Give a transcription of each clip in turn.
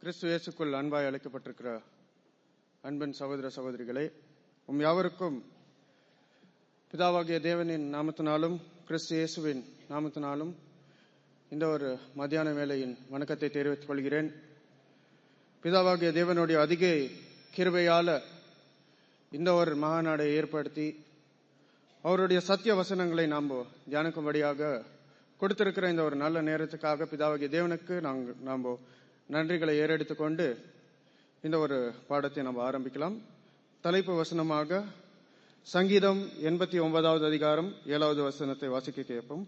கிறிஸ்து இயேசுக்குள் அன்பாய் அழைக்கப்பட்டிருக்கிற அன்பின் சகோதர சகோதரிகளே உம் யாவருக்கும் பிதாவாகிய தேவனின் நாமத்தினாலும் கிறிஸ்து இயேசுவின் நாமத்தினாலும் இந்த ஒரு மத்தியான வேளையின் வணக்கத்தை தெரிவித்துக் கொள்கிறேன் பிதாவாகிய தேவனுடைய அதிக கிருபையால இந்த ஒரு மகாநாடை ஏற்படுத்தி அவருடைய சத்திய வசனங்களை நாம் தியானிக்கும்படியாக கொடுத்திருக்கிற இந்த ஒரு நல்ல நேரத்துக்காக பிதாவாகிய தேவனுக்கு நாங்கள் நாம் நன்றிகளை ஏறெடுத்துக் கொண்டு இந்த ஒரு பாடத்தை நாம் ஆரம்பிக்கலாம் தலைப்பு வசனமாக சங்கீதம் எண்பத்தி ஒன்பதாவது அதிகாரம் ஏழாவது வசனத்தை வாசிக்க கேட்போம்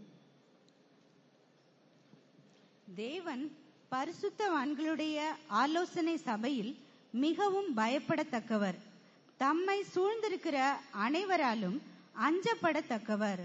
தேவன் பரிசுத்தவான்களுடைய ஆலோசனை சபையில் மிகவும் பயப்படத்தக்கவர் தம்மை சூழ்ந்திருக்கிற அனைவராலும் அஞ்சப்படத்தக்கவர்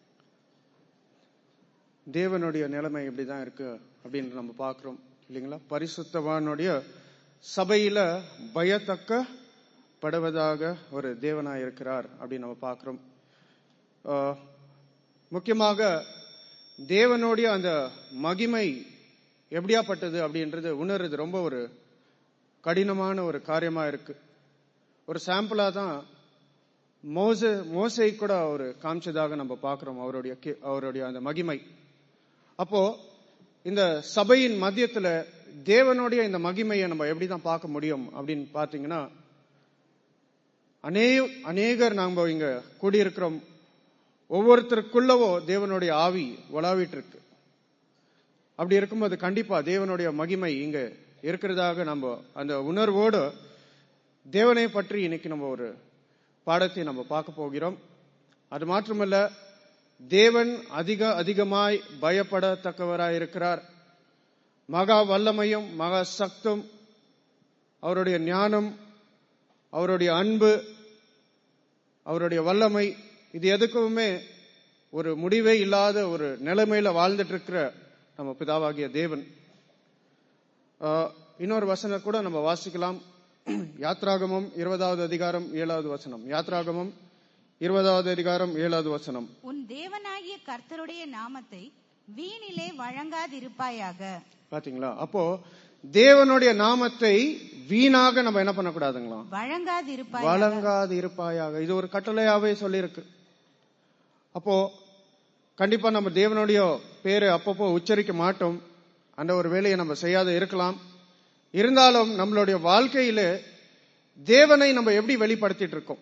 தேவனுடைய நிலைமை இப்படிதான் இருக்கு அப்படின்னு நம்ம பார்க்கிறோம் இல்லைங்களா பரிசுத்தவானுடைய சபையில பயத்தக்க படுவதாக ஒரு தேவனாய் இருக்கிறார் அப்படின்னு நம்ம பார்க்கிறோம் ஆஹ், முக்கியமாக தேவனுடைய அந்த மகிமை எப்படியாப்பட்டது அப்படின்றது உணர்றது ரொம்ப ஒரு கடினமான ஒரு காரியமா இருக்கு ஒரு சாம்பிளா தான் மோச மோசை கூட அவர் காமிச்சதாக நம்ம பார்க்கிறோம் அவருடைய கி- அவருடைய அந்த மகிமை அப்போ இந்த சபையின் மத்தியத்துல தேவனுடைய இந்த மகிமையை நம்ம எப்படி தான் பார்க்க முடியும் அப்படின்னு பாத்தீங்கன்னா அநே அநேகர் நாம இங்க கூடியிருக்கிறோம் ஒவ்வொருத்தருக்குள்ளவோ தேவனுடைய ஆவி உலாவிட்டு இருக்கு அப்படி இருக்கும்போது கண்டிப்பா தேவனுடைய மகிமை இங்க இருக்கிறதாக நம்ம அந்த உணர்வோடு தேவனை பற்றி இன்னைக்கு நம்ம ஒரு பாடத்தை நம்ம பார்க்க போகிறோம் அது மாத்திரமல்ல தேவன் அதிக அதிகமாய் பயப்படத்தக்கவராய் இருக்கிறார் மகா வல்லமையும் மகா சக்தும் அவருடைய ஞானம் அவருடைய அன்பு அவருடைய வல்லமை இது எதுக்குமே ஒரு முடிவே இல்லாத ஒரு நிலைமையில வாழ்ந்துட்டு இருக்கிற நம்ம பிதாவாகிய தேவன் ஆஹ், இன்னொரு வசனம் கூட நம்ம வாசிக்கலாம் யாத்ராகமம் இருபதாவது அதிகாரம் ஏழாவது வசனம் யாத்ராகமம் இருபதாவது அதிகாரம் ஏழாவது வசனம் உன் தேவனாகிய கர்த்தருடைய நாமத்தை வீணிலே வழங்காதிருப்பாயாக பாத்தீங்களா அப்போ தேவனுடைய நாமத்தை வீணாக நம்ம என்ன பண்ணக்கூடாதுங்களா வழங்காதிருப்பாயாக வழங்காது இருப்பாயாக இது ஒரு கட்டளையாவே சொல்லியிருக்கு அப்போ கண்டிப்பா நம்ம தேவனுடைய பேரை அப்பப்போ உச்சரிக்க மாட்டோம் அந்த ஒரு வேலையை நம்ம செய்யாத இருக்கலாம் இருந்தாலும் நம்மளுடைய வாழ்க்கையில தேவனை நம்ம எப்படி வெளிப்படுத்திட்டு இருக்கோம்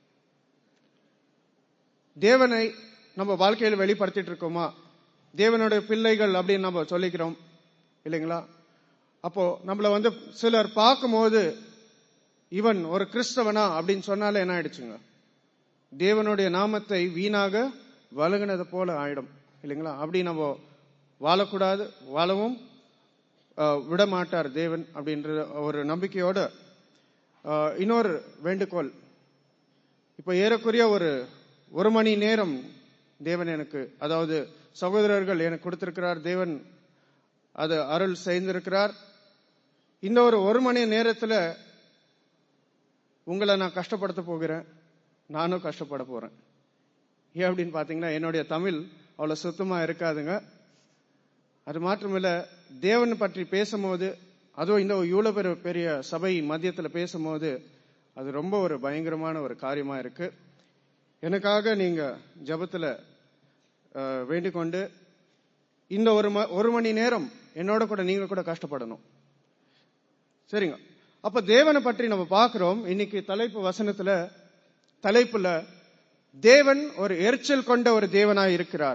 தேவனை நம்ம வாழ்க்கையில வெளிப்படுத்திட்டு இருக்கோமா தேவனுடைய பிள்ளைகள் அப்படின்னு நம்ம சொல்லிக்கிறோம் இல்லைங்களா அப்போ நம்மள வந்து சிலர் பார்க்கும்போது இவன் ஒரு கிறிஸ்தவனா அப்படின்னு சொன்னாலே என்ன ஆயிடுச்சுங்க தேவனுடைய நாமத்தை வீணாக வழங்கினது போல ஆயிடும் இல்லைங்களா அப்படி நம்ம வாழக்கூடாது வாழவும் அஹ், விட மாட்டார் தேவன் அப்படின்ற ஒரு நம்பிக்கையோட அஹ், இன்னொரு வேண்டுகோள் இப்ப ஏறக்குறைய ஒரு ஒரு மணி நேரம் தேவன் எனக்கு அதாவது சகோதரர்கள் எனக்கு கொடுத்திருக்கிறார் தேவன் அது அருள் செய்திருக்கிறார் இந்த ஒரு ஒரு மணி நேரத்துல உங்களை நான் கஷ்டப்படுத்த போகிறேன் நானும் கஷ்டப்பட போறேன் ஏன் அப்படின்னு பாத்தீங்கன்னா என்னுடைய தமிழ் அவ்வளவு சுத்தமா இருக்காதுங்க அது மாத்திரமில்ல தேவன் பற்றி பேசும்போது அதுவும் இந்த இவ்வளவு பெரிய பெரிய சபை மத்தியத்துல பேசும்போது அது ரொம்ப ஒரு பயங்கரமான ஒரு காரியமா இருக்கு எனக்காக நீங்க ஜெபத்துல அஹ், வேண்டிக் கொண்டு இந்த ஒரு ம- ஒரு மணி நேரம் என்னோட கூட நீங்க கூட கஷ்டப்படணும் சரிங்க அப்ப தேவனை பற்றி நம்ம பார்க்கிறோம் இன்னைக்கு தலைப்பு வசனத்துல தலைப்புல தேவன் ஒரு எரிச்சல் கொண்ட ஒரு தேவனாய் இருக்கிறார்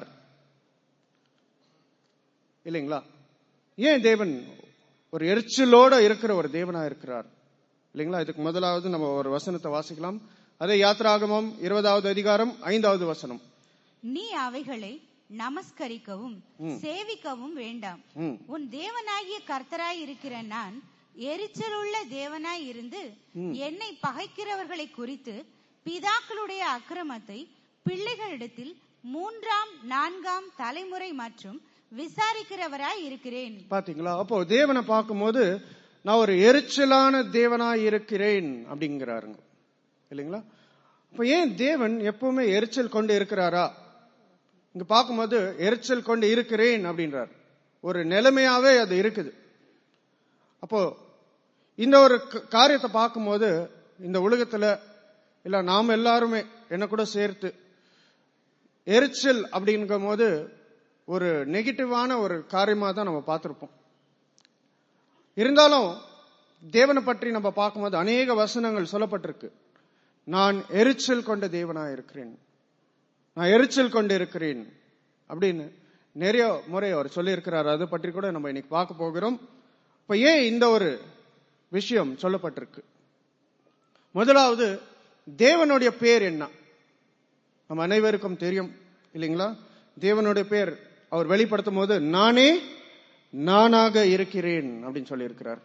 இல்லைங்களா ஏன் தேவன் ஒரு எரிச்சலோட இருக்கிற ஒரு தேவனா இருக்கிறார் இல்லைங்களா இதுக்கு முதலாவது நம்ம ஒரு வசனத்தை வாசிக்கலாம் அதே யாத்ராகமம் இருபதாவது அதிகாரம் ஐந்தாவது வசனம் நீ அவைகளை நமஸ்கரிக்கவும் சேவிக்கவும் வேண்டாம் ம் உன் தேவனாகிய கர்த்தராய் இருக்கிற நான் எரிச்சலுள்ள தேவனாய் இருந்து என்னை பகைக்கிறவர்களை குறித்து பிதாக்களுடைய அக்கிரமத்தை பிள்ளைகளிடத்தில் மூன்றாம் நான்காம் தலைமுறை மற்றும் விசாரிக்கிறவராய் இருக்கிறேன் பாத்தீங்களா அப்போ தேவனை பார்க்கும்போது நான் ஒரு எரிச்சலான தேவனாய் இருக்கிறேன் அப்படிங்கிறாருங்க இல்லைங்களா அப்ப ஏன் தேவன் எப்பவுமே எரிச்சல் கொண்டு இருக்கிறாரா இங்க பார்க்கும்போது எரிச்சல் கொண்டு இருக்கிறேன் அப்படின்றார் ஒரு நிலைமையாவே அது இருக்குது அப்போ இந்த ஒரு க- காரியத்தை பார்க்கும்போது இந்த உலகத்துல இல்ல நாம் எல்லாருமே என்ன கூட சேர்த்து எரிச்சல் அப்படிங்கும் போது ஒரு நெகட்டிவான ஒரு காரியமா தான் நம்ம பார்த்திருப்போம் இருந்தாலும் தேவனை பற்றி நம்ம பார்க்கும்போது அநேக வசனங்கள் சொல்லப்பட்டிருக்கு நான் எரிச்சல் கொண்ட தேவனா இருக்கிறேன் நான் எரிச்சல் கொண்டு இருக்கிறேன் அப்படின்னு நிறைய முறை அவர் சொல்லியிருக்கிறார் அதை பற்றி கூட நம்ம இன்னைக்கு பார்க்க போகிறோம் இப்ப ஏன் இந்த ஒரு விஷயம் சொல்லப்பட்டிருக்கு முதலாவது தேவனுடைய பேர் என்ன நம்ம அனைவருக்கும் தெரியும் இல்லைங்களா தேவனுடைய பேர் அவர் வெளிப்படுத்தும் போது நானே நானாக இருக்கிறேன் அப்படின்னு சொல்லியிருக்கிறார்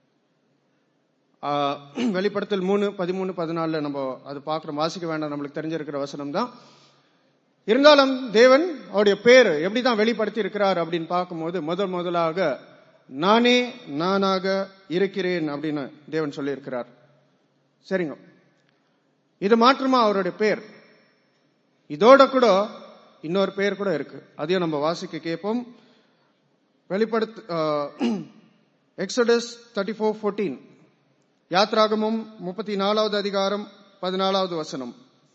ஆஹ், வெளிப்படுத்தல் மூணு பதிமூணு பதினாலுல நம்ம அது பார்க்கிறோம் வாசிக்க வேண்டாம் நம்மளுக்கு தெரிஞ்சிருக்கிற வசனம் தான் இருந்தாலும் தேவன் அவருடைய பேர் எப்படிதான் வெளிப்படுத்தி இருக்கிறார் அப்படின்னு பார்க்கும்போது முதல் முதலாக நானே நானாக இருக்கிறேன் அப்படின்னு தேவன் சொல்லியிருக்கிறார் சரிங்க இது மாற்றமா அவருடைய பேர் இதோட கூட இன்னொரு பேர் கூட இருக்கு அதையும் நம்ம வாசிக்க கேட்போம் வெளிப்படுத்து எக்ஸடஸ் தேர்ட்டி ஃபோர் ஃபோர்டீன் யாத்ராகமும் முப்பத்தி நாலாவது அதிகாரம் பதினாலாவது வசனம்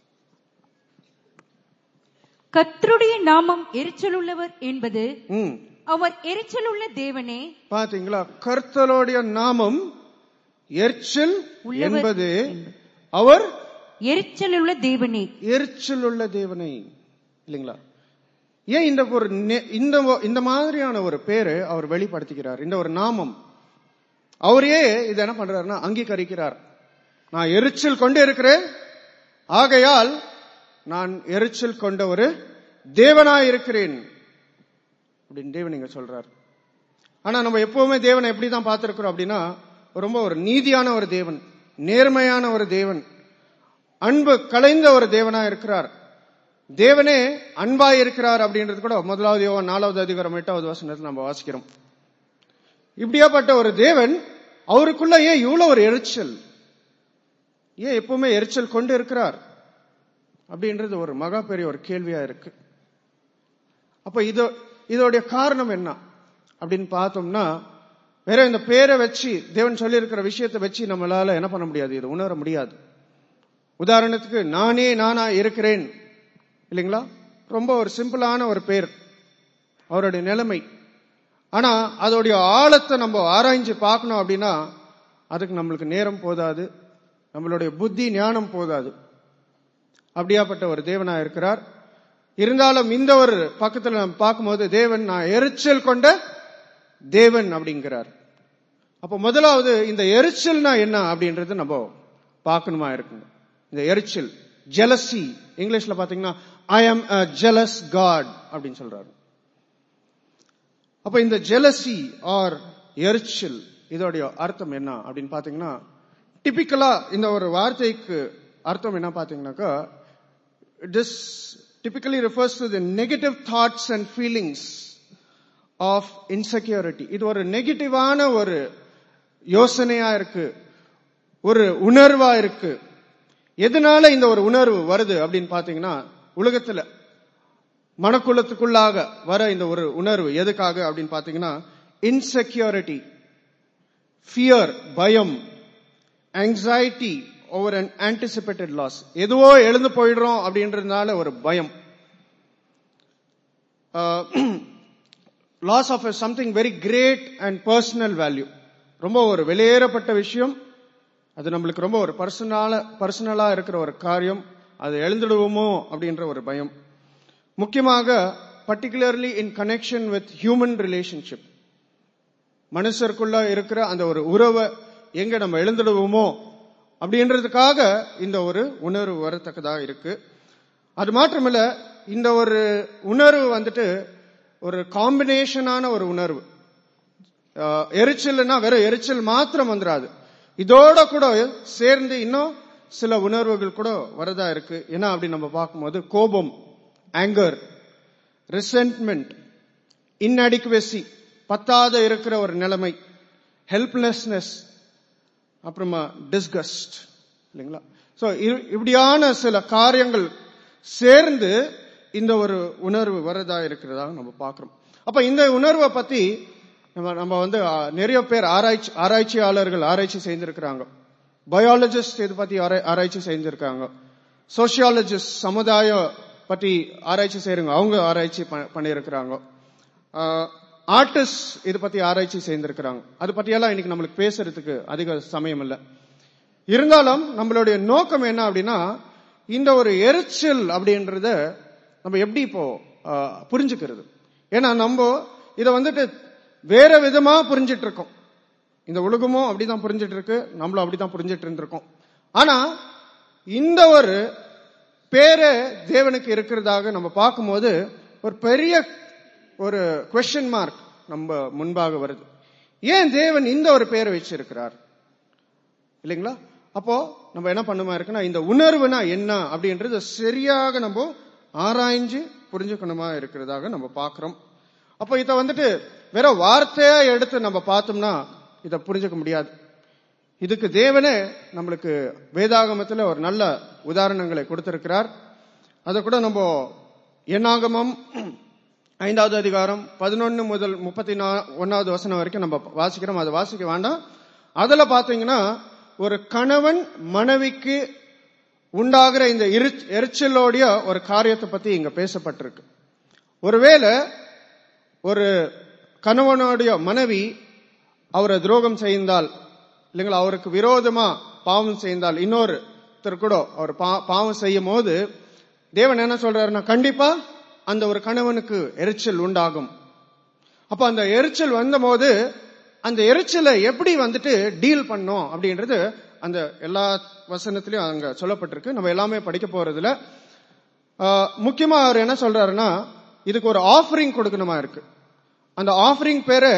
கர்த்தருடைய நாமம் எரிச்சலுள்ளவர் என்பது ம் அவர் எரிச்சலுள்ள தேவனே பாத்தீங்களா கர்த்தருடைய நாமம் எரிச்சல் உள்ளவர் என்பது அவர் எரிச்சலுள்ள தேவனே எரிச்சல் உள்ள தேவனை இல்லைங்களா ஏன் இந்த ஒரு நெ- இந்த ஒ- இந்த மாதிரியான ஒரு பேரு அவர் வெளிப்படுத்திக்கிறார் இந்த ஒரு நாமம் அவரே இது என்ன பண்றாருன்னா அங்கீகரிக்கிறார் நான் எரிச்சல் கொண்டு இருக்கிறேன் ஆகையால் நான் எரிச்சல் கொண்ட ஒரு தேவனாய் இருக்கிறேன் அப்படின்னு தேவன் இங்க சொல்றார் ஆனா நம்ம எப்பவுமே தேவனை எப்படி தான் பார்த்திருக்கிறோம் அப்படின்னா ரொம்ப ஒரு நீதியான ஒரு தேவன் நேர்மையான ஒரு தேவன் அன்பு கலைந்த ஒரு தேவனா இருக்கிறார் தேவனே அன்பாய் இருக்கிறார் அப்படின்றது கூட முதலாவது யோவான் நாலாவது அதிகாரம் எட்டாவது வசனத்தில் நம்ம வாசிக்கிறோம் இப்படியாப்பட்ட ஒரு தேவன் அவருக்குள்ள ஏன் இவ்வளவு ஒரு எரிச்சல் ஏன் எப்பவுமே எரிச்சல் கொண்டு இருக்கிறார் அப்படின்றது ஒரு மகா பெரிய ஒரு கேள்வியா இருக்கு அப்ப இது இதோடைய காரணம் என்ன அப்படின்னு பார்த்தோம்னா வேற இந்த பேரை வச்சு தேவன் சொல்லியிருக்கிற விஷயத்தை வச்சு நம்மளால என்ன பண்ண முடியாது இது உணர முடியாது உதாரணத்துக்கு நானே நானா இருக்கிறேன் இல்லைங்களா ரொம்ப ஒரு சிம்பிளான ஒரு பேர் அவருடைய நிலைமை ஆனா அதோடைய ஆழத்தை நம்ம ஆராய்ஞ்சு பார்க்கணும் அப்படின்னா அதுக்கு நம்மளுக்கு நேரம் போதாது நம்மளுடைய புத்தி ஞானம் போதாது அப்படியாப்பட்ட ஒரு தேவனா இருக்கிறார் இருந்தாலும் இந்த ஒரு பக்கத்துல நம்ம பார்க்கும்போது தேவன் நான் எரிச்சல் கொண்ட தேவன் அப்படிங்கிறார் அப்ப முதலாவது இந்த எரிச்சல்னா என்ன அப்படின்றது நம்ம பார்க்கணுமா இருக்குங்க இந்த எரிச்சல் ஜெலசி இங்கிலீஷ்ல பாத்தீங்கன்னா ஐ ஆம் a jealous காட் அப்படின்னு சொல்றாரு அப்ப இந்த ஜெலசி ஆர் எரிச்சல் இதோடைய அர்த்தம் என்ன அப்படின்னு பாத்தீங்கன்னா டிபிக்கலா இந்த ஒரு வார்த்தைக்கு அர்த்தம் என்ன பாத்தீங்கன்னாக்கா this typically refers to the negative thoughts and feelings of insecurity இது ஒரு நெகட்டிவான ஒரு யோசனையா இருக்கு ஒரு உணர்வா இருக்கு எதனால இந்த ஒரு உணர்வு வருது அப்படின்னு பாத்தீங்கன்னா உலகத்துல மனக்குலத்துக்குள்ளாக வர இந்த ஒரு உணர்வு எதுக்காக அப்படின்னு பாத்தீங்கன்னா இன்செக்யூரிட்டி ஃபியர் பயம் anxiety over an anticipated loss எதுவோ எழுந்து போயிடுறோம் அப்படின்றதுனால ஒரு பயம் loss of something very great and personal value ரொம்ப ஒரு வெளியேறப்பட்ட விஷயம் அது நம்மளுக்கு ரொம்ப ஒரு பர்சனலா பர்சனலா இருக்கிற ஒரு காரியம் அது எழுந்துடுவோமோ அப்படின்ற ஒரு பயம் முக்கியமாக particularly in connection with human relationship மனுஷருக்குள்ள இருக்கிற அந்த ஒரு உறவை எங்க நம்ம எழுந்துடுவோமோ அப்படின்றதுக்காக இந்த ஒரு உணர்வு வரத்தக்கதா இருக்கு அது மாத்திரமல்ல இந்த ஒரு உணர்வு வந்துட்டு ஒரு காம்பினேஷனான ஒரு உணர்வு அஹ், எரிச்சல்னா வெறும் எரிச்சல் மாத்திரம் வந்துராது இதோட கூட சேர்ந்து இன்னும் சில உணர்வுகள் கூட வரதா இருக்கு என்ன அப்படின்னு நம்ம பார்க்கும்போது கோபம் ஆங்கர் ரிசென்ட்மெண்ட் இன்அடிக்குவசி பத்தாத இருக்கிற ஒரு நிலைமை ஹெல்ப்லெஸ்னஸ் அப்புறமா டிஸ்கஸ்ட் இல்லைங்களா சோ இப்படியான சில காரியங்கள் சேர்ந்து இந்த ஒரு உணர்வு வரதா இருக்கிறதா நம்ம பார்க்கிறோம் அப்ப இந்த உணர்வை பத்தி நம்ம நம்ம வந்து ஆ, நிறைய பேர் ஆராய்ச்சி ஆராய்ச்சியாளர்கள் ஆராய்ச்சி செய்திருக்கிறாங்க பயாலஜிஸ்ட் இது பத்தி ஆராய்- ஆராய்ச்சி செஞ்சிருக்காங்க சோசியாலஜிஸ்ட் சமுதாய பத்தி ஆராய்ச்சி செய்யறவங்க அவங்க ஆராய்ச்சி ப- பண்ணியிருக்கிறாங்க ஆர்டிஸ்ட் இது பத்தி ஆராய்ச்சி செய்திருக்கிறாங்க அது பத்தியெல்லாம் இன்னைக்கு நம்மளுக்கு பேசுறதுக்கு அதிக சமயம் இல்லை இருந்தாலும் நம்மளுடைய நோக்கம் என்ன அப்படின்னா இந்த ஒரு எரிச்சல் அப்படின்றத நம்ம எப்படி இப்போ ஆ, புரிஞ்சுக்கிறது ஏன்னா நம்ம இதை வந்துட்டு வேற விதமா புரிஞ்சிட்டு இருக்கோம் இந்த உலகமும் அப்படிதான் புரிஞ்சிட்டு இருக்கு நம்மளும் அப்படிதான் புரிஞ்சிட்டு இருந்திருக்கோம் ஆனா இந்த ஒரு பேரு தேவனுக்கு இருக்கிறதாக நம்ம பார்க்கும்போது ஒரு பெரிய ஒரு கொஸ்டின் மார்க் நம்ம முன்பாக வருது ஏன் தேவன் இந்த ஒரு பேரை வச்சிருக்கிறார் இல்லைங்களா அப்போ நம்ம என்ன பண்ணுமா இருக்குன்னா இந்த உணர்வுனா என்ன அப்படின்றது சரியாக நம்ம ஆராய்ஞ்சு புரிஞ்சுக்கணுமா இருக்கிறதாக நம்ம பார்க்கிறோம் அப்போ இத வந்துட்டு வேற வார்த்தையா எடுத்து நம்ம பார்த்தோம்னா இத புரிஞ்சுக்க முடியாது இதுக்கு தேவனே நம்மளுக்கு வேதாகமத்துல ஒரு நல்ல உதாரணங்களை கொடுத்திருக்கிறார் அதை கூட நம்ம எண்ணாகமம் ஐந்தாவது அதிகாரம் பதினொன்னு முதல் முப்பத்தி நா ஒன்னாவது வசனம் வரைக்கும் நம்ம வாசிக்கிறோம் அதை வாசிக்க வேண்டாம் அதுல பாத்தீங்கன்னா ஒரு கணவன் மனைவிக்கு உண்டாகிற இந்த இரு- எரிச்சலோடைய ஒரு காரியத்தை பத்தி இங்க பேசப்பட்டிருக்கு ஒருவேளை ஒரு கணவனுடைய மனைவி அவரை துரோகம் செய்தால் இல்லைங்களா அவருக்கு விரோதமா பாவம் செய்தால் இன்னொருத்தர் கூட அவர் பா- பாவம் செய்யும் போது தேவன் என்ன சொல்றாருன்னா கண்டிப்பா அந்த ஒரு கணவனுக்கு எரிச்சல் உண்டாகும் அப்ப அந்த எரிச்சல் வந்தபோது அந்த எரிச்சலை எப்படி வந்துட்டு டீல் பண்ணோம் அப்படின்றது அந்த எல்லா வசனத்திலயும் அங்க சொல்லப்பட்டிருக்கு நம்ம எல்லாமே படிக்க போறதுல ஆஹ், முக்கியமா அவர் என்ன சொல்றாருன்னா இதுக்கு ஒரு ஆஃபரிங் கொடுக்கணுமா இருக்கு அந்த ஆஃபரிங் பேரு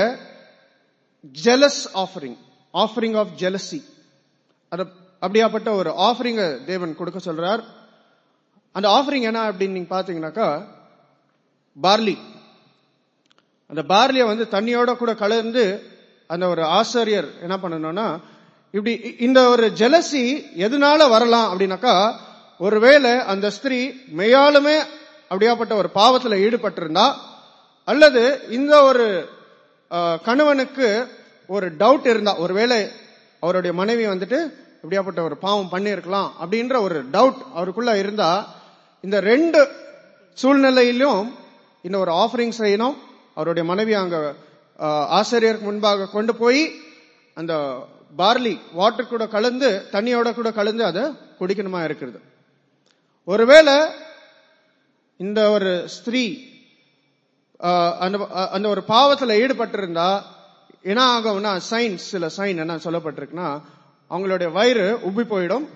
jealous offering offering of jealousy அது அப்படியாப்பட்ட ஒரு ஆஃபரிங்க தேவன் கொடுக்க சொல்றார் அந்த ஆஃபரிங் என்ன அப்படின்னு நீங்க பாத்தீங்கன்னாக்கா பார்லி அந்த பார்லியை வந்து தண்ணியோட கூட கலந்து அந்த ஒரு ஆசிரியர் என்ன பண்ணணும்னா இப்படி இ- இந்த ஒரு ஜெலசி எதனால வரலாம் அப்படின்னாக்கா ஒருவேளை அந்த ஸ்திரீ மெய்யாலுமே அப்படியாப்பட்ட ஒரு பாவத்துல ஈடுபட்டிருந்தா அல்லது இந்த ஒரு அஹ், கணவனுக்கு ஒரு டவுட் இருந்தா ஒருவேளை அவருடைய மனைவி வந்துட்டு இப்படியாப்பட்ட ஒரு பாவம் பண்ணியிருக்கலாம் அப்படின்ற ஒரு டவுட் அவருக்குள்ள இருந்தா இந்த ரெண்டு சூழ்நிலையிலும் இந்த ஒரு ஆஃபரிங் செய்யணும் அவருடைய மனைவி அங்க அஹ், ஆசிரியருக்கு முன்பாக கொண்டு போய் அந்த பார்லி வாட்டர் கூட கலந்து தண்ணியோட கூட கலந்து அதை குடிக்கணுமா இருக்கிறது ஒருவேளை இந்த ஒரு ஸ்திரீ ஆஹ், அந்த அஹ், அந்த ஒரு பாவத்துல ஈடுபட்டிருந்தா என்ன ஆகும்னா சைன் சில சைன் என்ன சொல்லப்பட்டிருக்குன்னா அவங்களுடைய வயிறு உப்பி போயிடும்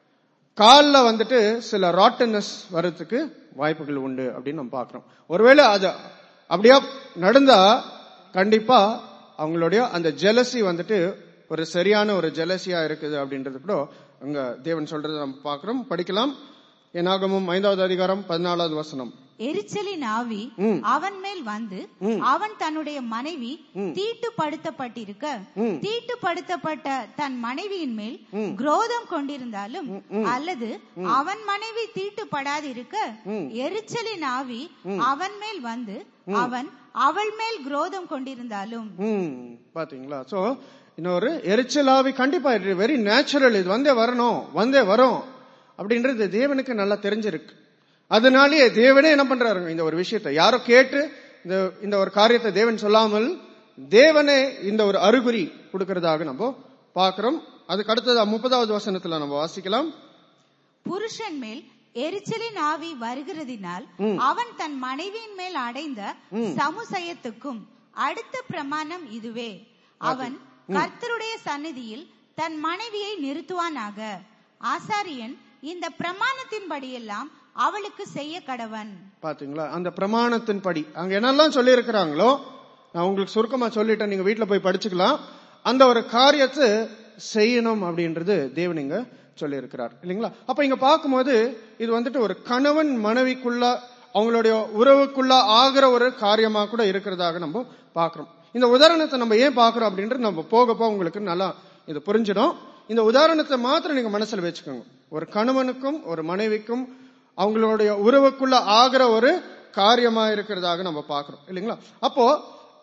கால்ல வந்துட்டு சில ராட்டனஸ் வர்றதுக்கு வாய்ப்புகள் உண்டு அப்படின்னு நம்ம பார்க்கிறோம் ஒருவேளை அது அப்படியா நடந்தா கண்டிப்பா அவங்களுடைய அந்த ஜெலசி வந்துட்டு ஒரு சரியான ஒரு ஜெலசியா இருக்குது அப்படின்றது கூட அங்க தேவன் சொல்றதை நம்ம பார்க்கிறோம் படிக்கலாம் என்னாகமும் ஐந்தாவது அதிகாரம் பதினாலாவது வசனம் எரிச்சலின் ஆவி ம். அவன் மேல் வந்து அவன் தன்னுடைய மனைவி தீட்டுப்படுத்தப்பட்டிருக்க தீட்டுப்படுத்தப்பட்ட தன் மனைவியின் மேல் குரோதம் கொண்டிருந்தாலும் அல்லது அவன் மனைவி தீட்டுப்படாதிருக்க எரிச்சலின் ஆவி அவன் மேல் வந்து அவன் அவள் மேல் குரோதம் கொண்டிருந்தாலும் ம் பாத்தீங்களா சோ இன்னொரு எரிச்சலாவி கண்டிப்பா வெரி நேச்சுரல் இது வந்தே வரணும் வந்தே வரும் அப்படின்றது தேவனுக்கு நல்லா தெரிஞ்சிருக்கு அதனாலேயே தேவனே என்ன பண்றாருங்க இந்த ஒரு விஷயத்தை யாரோ கேட்டு இந்த இந்த ஒரு காரியத்தை தேவன் சொல்லாமல் தேவனே இந்த ஒரு அறிகுறி கொடுக்கறதாக நம்ம பார்க்கிறோம் அதுக்கு அடுத்தது முப்பதாவது வசனத்துல நம்ம வாசிக்கலாம் புருஷன் மேல் எரிச்சலின் ஆவி வருகிறதினால் அவன் தன் மனைவியின் மேல் அடைந்த சமுசயத்துக்கும் அடுத்த பிரமாணம் இதுவே அவன் கர்த்தருடைய சந்நிதியில் தன் மனைவியை நிறுத்துவானாக ஆசாரியன் இந்த பிரமாணத்தின்படியெல்லாம் அவளுக்கு செய்ய கடவன் பாத்தீங்களா அந்த பிரமாணத்தின் படி அங்க என்னெல்லாம் சொல்லி இருக்கிறாங்களோ நான் உங்களுக்கு சுருக்கமா சொல்லிட்டேன் நீங்க வீட்ல போய் படிச்சுக்கலாம் அந்த ஒரு காரியத்தை செய்யணும் அப்படின்றது தேவன் இங்க சொல்லி இருக்கிறார் இல்லைங்களா அப்ப இங்க பார்க்கும்போது இது வந்துட்டு ஒரு கணவன் மனைவிக்குள்ள அவங்களுடைய உறவுக்குள்ள ஆகிற ஒரு காரியமா கூட இருக்கிறதாக நம்ம பார்க்கிறோம் இந்த உதாரணத்தை நம்ம ஏன் பார்க்கிறோம் அப்படின்றது நம்ம போக போக உங்களுக்கு நல்லா இது புரிஞ்சிடும் இந்த உதாரணத்தை மாத்திரம் நீங்க மனசுல வச்சுக்கோங்க ஒரு கணவனுக்கும் ஒரு மனைவிக்கும் அவங்களுடைய உறவுக்குள்ள ஆகிற ஒரு காரியமா இருக்கிறதாக நம்ம பார்க்கிறோம் இல்லைங்களா அப்போ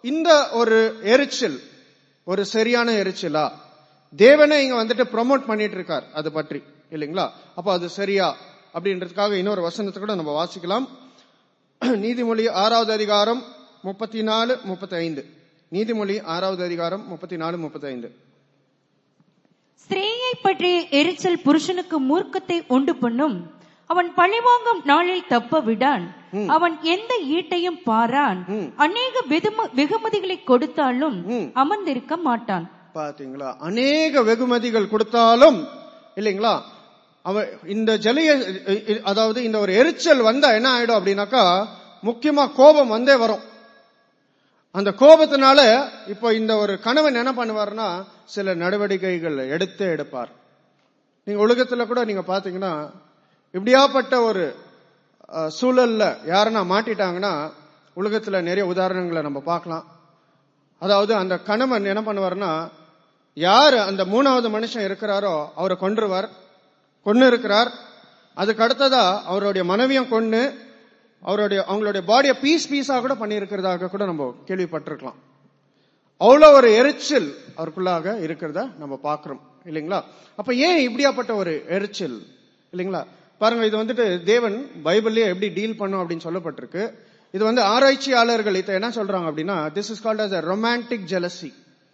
இந்த ஒரு எரிச்சல் ஒரு சரியான எரிச்சலா தேவனே இங்க வந்துட்டு ப்ரோமோட் பண்ணிட்டு இருக்கார் அது பற்றி இல்லைங்களா அப்ப அது சரியா அப்படின்றதுக்காக இன்னொரு வசனத்தை கூட நம்ம வாசிக்கலாம் நீதிமொழி ஆறாவது அதிகாரம் முப்பத்தி நாலு முப்பத்தி ஐந்து நீதிமொழி ஆறாவது அதிகாரம் முப்பத்தி நாலு முப்பத்தி ஐந்து ஸ்திரீயை பற்றிய எரிச்சல் புருஷனுக்கு மூர்க்கத்தை உண்டு பண்ணும் அவன் பழிவாங்கும் நாளில் தப்ப விடான் அவன் எந்த ஈட்டையும் பாரான் ம். அநேக வெதும- வெகுமதிகளை கொடுத்தாலும் ம். அமர்ந்திருக்க மாட்டான் பாத்தீங்களா அநேக வெகுமதிகள் கொடுத்தாலும் இல்லைங்களா அவன் இந்த ஜலிய அதாவது இந்த ஒரு எரிச்சல் வந்தா என்ன ஆயிடும் அப்படின்னாக்கா முக்கியமா கோபம் வந்தே வரும் அந்த கோபத்தினால இப்போ இந்த ஒரு கணவன் என்ன பண்ணுவார்னா சில நடவடிக்கைகள் எடுத்தே எடுப்பார் நீங்க உலகத்துல கூட நீங்க பாத்தீங்கன்னா இப்படியாப்பட்ட ஒரு அஹ், சூழல்ல யாருன்னா மாட்டிட்டாங்கன்னா உலகத்துல நிறைய உதாரணங்களை நம்ம பார்க்கலாம் அதாவது அந்த கணவன் என்ன பண்ணுவார்னா யாரு அந்த மூணாவது மனுஷன் இருக்கிறாரோ அவரை கொன்றுவார் கொன்னு இருக்கிறார் அதுக்கு அடுத்ததா அவருடைய மனைவியும் கொன்னு அவருடைய அவங்களுடைய பாடியை பீஸ் பீஸா கூட பண்ணியிருக்கிறதாக கூட நம்ம கேள்விப்பட்டிருக்கலாம் அவ்வளவு ஒரு எரிச்சல் அவருக்குள்ளாக இருக்கிறத நம்ம பார்க்கிறோம் இல்லைங்களா அப்ப ஏன் இப்படியாப்பட்ட ஒரு எரிச்சல் இல்லைங்களா பாருங்க இது வந்துட்டு தேவன் பைபிள்லயே எப்படி டீல் பண்ணும் அப்படின்னு சொல்லப்பட்டிருக்கு இது வந்து ஆராய்ச்சியாளர்கள் இதை என்ன சொல்றாங்க அப்படின்னா this is called as a romantic jealousy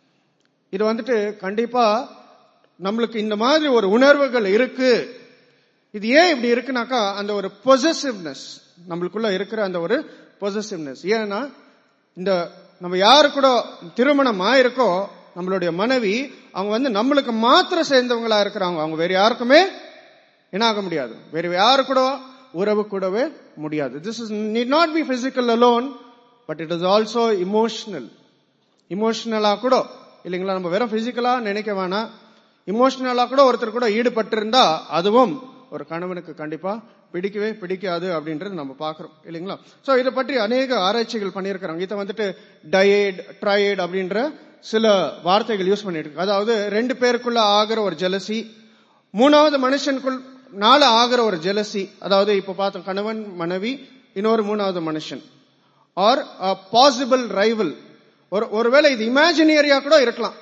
இது வந்துட்டு கண்டிப்பா நம்மளுக்கு இந்த மாதிரி ஒரு உணர்வுகள் இருக்கு இது ஏன் இப்படி இருக்குனாக்கா அந்த ஒரு பொசசிவ்னஸ் நம்மளுக்குள்ள இருக்கிற அந்த ஒரு பொசசிவ்னஸ் ஏன்னா இந்த நம்ம யாரு கூட திருமணம் ஆயிருக்கோ நம்மளுடைய மனைவி அவங்க வந்து நம்மளுக்கு மாத்திரம் சேர்ந்தவங்களா இருக்கிறாங்க அவங்க வேற யாருக்குமே என்ன ஆக முடியாது வேற யாரு கூட உறவு கூடவே முடியாது this is need not be physical alone but it is also emotional இமோஷனலா கூட இல்லைங்களா நம்ம வெறும் பிசிக்கலா நினைக்க வேணாம் இமோஷனலா கூட ஒருத்தர் கூட ஈடுபட்டிருந்தா அதுவும் ஒரு கணவனுக்கு கண்டிப்பா பிடிக்கவே பிடிக்காது அப்படின்றது நம்ம பாக்குறோம் இல்லைங்களா சோ இதை பற்றி அநேக ஆராய்ச்சிகள் பண்ணியிருக்கிறாங்க இதை வந்துட்டு டயேட் ட்ரையேட் அப்படின்ற சில வார்த்தைகள் யூஸ் பண்ணிட்டு இருக்கு அதாவது ரெண்டு பேருக்குள்ள ஆகிற ஒரு ஜெலசி மூணாவது மனுஷனுக்குள் நாலு ஆகிற ஒரு ஜெலசி அதாவது இப்ப பார்த்தோம் கணவன் மனைவி இன்னொரு மூணாவது மனுஷன் ஆர் பாசிபிள் ரைவல் ஒரு ஒருவேளை இது இமேஜினரியா கூட இருக்கலாம்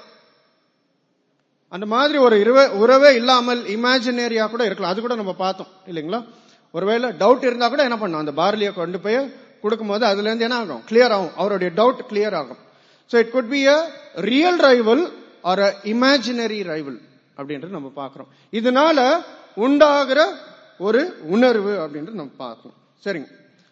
அந்த மாதிரி ஒரு இருவ- உறவே இல்லாமல் இமேஜினரியா கூட இருக்கலாம் அது கூட நம்ம பார்த்தோம் இல்லைங்களா ஒருவேளை டவுட் இருந்தா கூட என்ன பண்ணும் அந்த பார்லியை கொண்டு போய் கொடுக்கும்போது அதுல இருந்து என்ன ஆகும் கிளியர் ஆகும் அவருடைய டவுட் கிளியர் ஆகும் so it could be a real rival or a imaginary rival அப்படின்றது நம்ம பார்க்கிறோம் இதனால உண்டாகிற ஒரு உணர்வு அப்படின்றது நம்ம பார்க்கணும் சரிங்க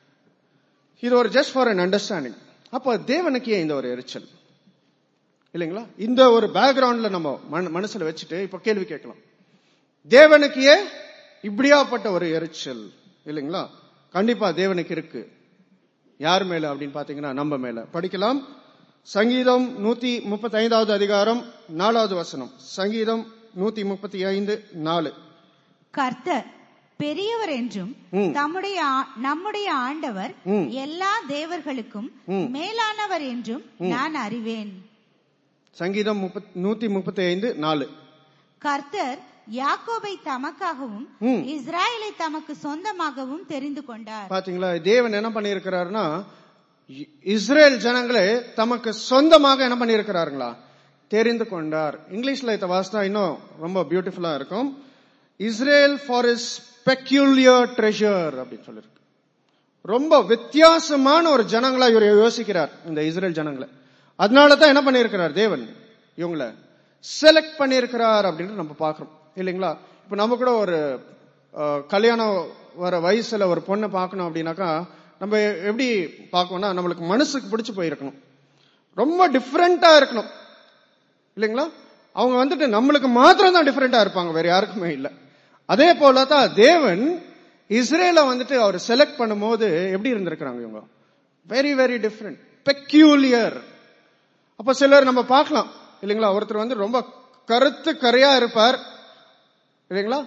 இது ஒரு ஜஸ்ட் ஃபார் அன் அண்டர்ஸ்டாண்டிங் அப்ப தேவனுக்கு ஏன் இந்த ஒரு எரிச்சல் இல்லைங்களா இந்த ஒரு பேக்ரவுண்ட்ல நம்ம மன- மனசுல வச்சுட்டு இப்ப கேள்வி கேட்கலாம் தேவனுக்கு ஏன் இப்படியாப்பட்ட ஒரு எரிச்சல் இல்லைங்களா கண்டிப்பா தேவனுக்கு இருக்கு யார் மேல அப்படின்னு பாத்தீங்கன்னா நம்ம மேல படிக்கலாம் சங்கீதம் நூத்தி முப்பத்தி ஐந்தாவது அதிகாரம் நாலாவது வசனம் சங்கீதம் நூத்தி முப்பத்தி ஐந்து நாலு கர்த்தர் பெரியவர் என்றும் ம். தம்முடைய ஆ- நம்முடைய ஆண்டவர் ம். எல்லா தேவர்களுக்கும் ம். மேலானவர் என்றும் நான் அறிவேன் சங்கீதம் முப்பத்- நூத்தி முப்பத்தி ஐந்து நாலு கர்த்தர் யாக்கோபை தமக்காகவும் ம். இஸ்ராயலை தமக்கு சொந்தமாகவும் தெரிந்து கொண்டார் பாத்தீங்களா தேவன் என்ன பண்ணியிருக்கிறாருன்னா இ- இஸ்ரேல் ஜனங்களே தமக்கு சொந்தமாக என்ன பண்ணியிருக்கிறாருங்களா தெரிந்து கொண்டார் இங்கிலீஷ்ல இதை வாசித்தா இன்னும் ரொம்ப பியூட்டிஃபுல்லா இருக்கும் Israel for is peculiar treasure அப்படின்னு சொல்லியிருக்கு ரொம்ப வித்தியாசமான ஒரு ஜனங்களா இவர் யோசிக்கிறார் இந்த இஸ்ரேல் ஜனங்களை அதனால தான் என்ன பண்ணியிருக்கிறார் தேவன் இவங்களை செலக்ட் பண்ணியிருக்கிறார் அப்படின்னு நம்ம பார்க்கிறோம் இல்லைங்களா இப்ப நம்ம கூட ஒரு அஹ், கல்யாணம் வர வயசுல ஒரு பொண்ணை பார்க்கணும் அப்படின்னாக்கா நம்ம எப்படி பார்க்கணும்னா நம்மளுக்கு மனசுக்கு பிடிச்சு போயிருக்கணும் ரொம்ப டிஃப்ரெண்டா இருக்கணும் இல்லைங்களா அவங்க வந்துட்டு நம்மளுக்கு மாத்திரம் தான் டிஃப்ரெண்டா இருப்பாங்க வேற யாருக்குமே இல்ல அதே போல தான் தேவன் இஸ்ரேல வந்துட்டு அவர் செலக்ட் பண்ணும்போது எப்படி இருந்திருக்கிறாங்க இவங்க வெரி வெரி டிஃப்ரெண்ட் பெக்யூலியர் அப்ப சிலர் நம்ம பார்க்கலாம் இல்லைங்களா ஒருத்தர் வந்து ரொம்ப கருத்து கரையா இருப்பார் இல்லைங்களா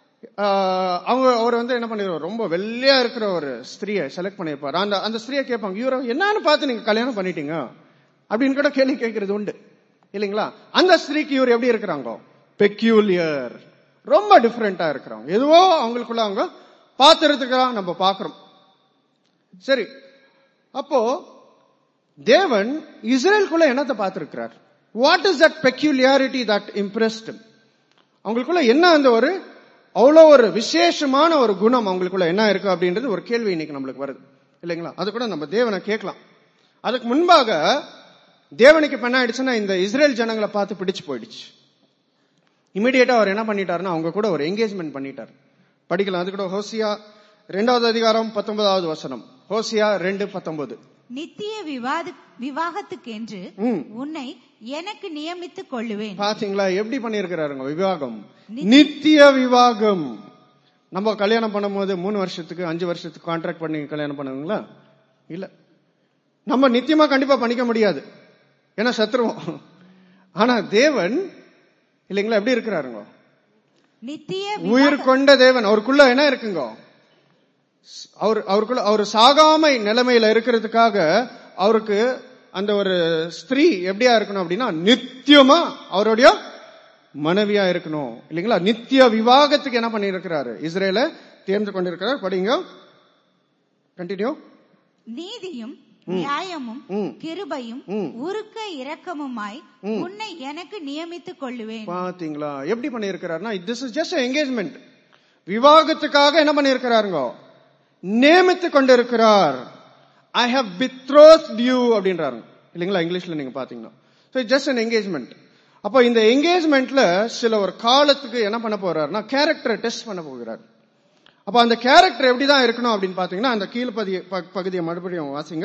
ஆஹ் அவங்க அவர் வந்து என்ன பண்ணிடுவார் ரொம்ப வெள்ளையா இருக்கிற ஒரு ஸ்திரியை செலக்ட் பண்ணியிருப்பார் அந்த அந்த ஸ்திரியை கேட்பாங்க இவரை என்னன்னு பார்த்து நீங்க கல்யாணம் பண்ணிட்டீங்க அப்படின்னு கூட கேள்வி கேட்கறது உண்டு இல்லைங்களா அந்த ஸ்திரீக்கு இவர் எப்படி இருக்கிறாங்க பெக்யூலியர் ரொம்ப டிஃப்ரெண்டா இருக்கிறாங்க எதுவோ அவங்களுக்குள்ள அவங்க பார்த்துறதுக்காக நம்ம பார்க்கிறோம் சரி அப்போ தேவன் இஸ்ரேலுக்குள்ள என்னத்தை பார்த்திருக்கிறார் what is that peculiarity that impressed அவங்களுக்குள்ள என்ன அந்த ஒரு அவ்வளோ ஒரு விசேஷமான ஒரு குணம் அவங்களுக்குள்ள என்ன இருக்கு அப்படின்றது ஒரு கேள்வி இன்னைக்கு நம்மளுக்கு வருது இல்லைங்களா அது கூட நம்ம தேவனை கேட்கலாம் அதுக்கு முன்பாக தேவனுக்கு இப்ப என்ன ஆயிடுச்சுன்னா இந்த இஸ்ரேல் ஜனங்களை பார்த்து பிடிச்சு போயிடுச்சு இமிடியேட்டா அவர் என்ன பண்ணிட்டாருன்னா அவங்க கூட ஒரு என்கேஜ்மெண்ட் பண்ணிட்டார் படிக்கலாம் அது கூட ஹோசியா ரெண்டாவது அதிகாரம் பத்தொன்பதாவது வசனம் ஹோசியா ரெண்டு பத்தொன்பது நித்திய விவாத விவாகத்துக்கென்று ம். உன்னை எனக்கு நியமித்துக் கொள்ளுவேன் பாத்தீங்களா எப்படி பண்ணிருக்கிறாருங்க விவாகம் நித்திய விவாகம் நம்ம கல்யாணம் பண்ணும்போது மூணு வருஷத்துக்கு அஞ்சு வருஷத்துக்கு கான்ட்ராக்ட் பண்ணி கல்யாணம் பண்ணுவீங்களா இல்ல நம்ம நித்தியமா கண்டிப்பா பண்ணிக்க முடியாது ஏன்னா சத்துருவோம் ஆனா தேவன் இல்லைங்களா எப்படி இருக்கிறாருங்க நித்திய உயிர் கொண்ட தேவன் அவருக்குள்ள என்ன இருக்குங்க அவர் அவருக்குள்ள அவர் சாகாமை நிலைமையில இருக்கிறதுக்காக அவருக்கு அந்த ஒரு ஸ்திரீ எப்படியா இருக்கணும் அப்படின்னா நித்தியமா அவருடைய மனைவியா இருக்கணும் இல்லைங்களா நித்திய விவாகத்துக்கு என்ன பண்ணியிருக்கிறாரு இஸ்ரேல தேர்ந்து கொண்டிருக்கிறார் படிங்க கண்டினியூ நீதியும் நியாயமும் ம். கிருபையும் ம். உருக்க இரக்கமுமாய் உன்னை எனக்கு நியமித்துக் கொள்ளுவேன் பாத்தீங்களா எப்படி பண்ணியிருக்கிறாருன்னா திஸ் இஸ் ஜஸ்ட் என்கேஜ்மெண்ட் விவாகத்துக்காக என்ன பண்ணியிருக்கிறாருங்க நியமித்து கொண்டிருக்கிறார் ஐ ஹவ் பித்ரோஸ் டியூ அப்படின்றாரு இல்லைங்களா இங்கிலீஷ்ல நீங்க பாத்தீங்கன்னா ஸோ ஜஸ்ட் அன் என்கேஜ்மெண்ட் அப்போ இந்த என்கேஜ்மெண்ட்ல சில ஒரு காலத்துக்கு என்ன பண்ண போறாருன்னா கேரக்டரை டெஸ்ட் பண்ண போகிறார் அப்ப அந்த கேரக்டர் எப்படிதான் இருக்கணும் அப்படின்னு பாத்தீங்கன்னா அந்த கீழ்ப்பதி ப- பகுதியை மறுபடியும் வாசிங்க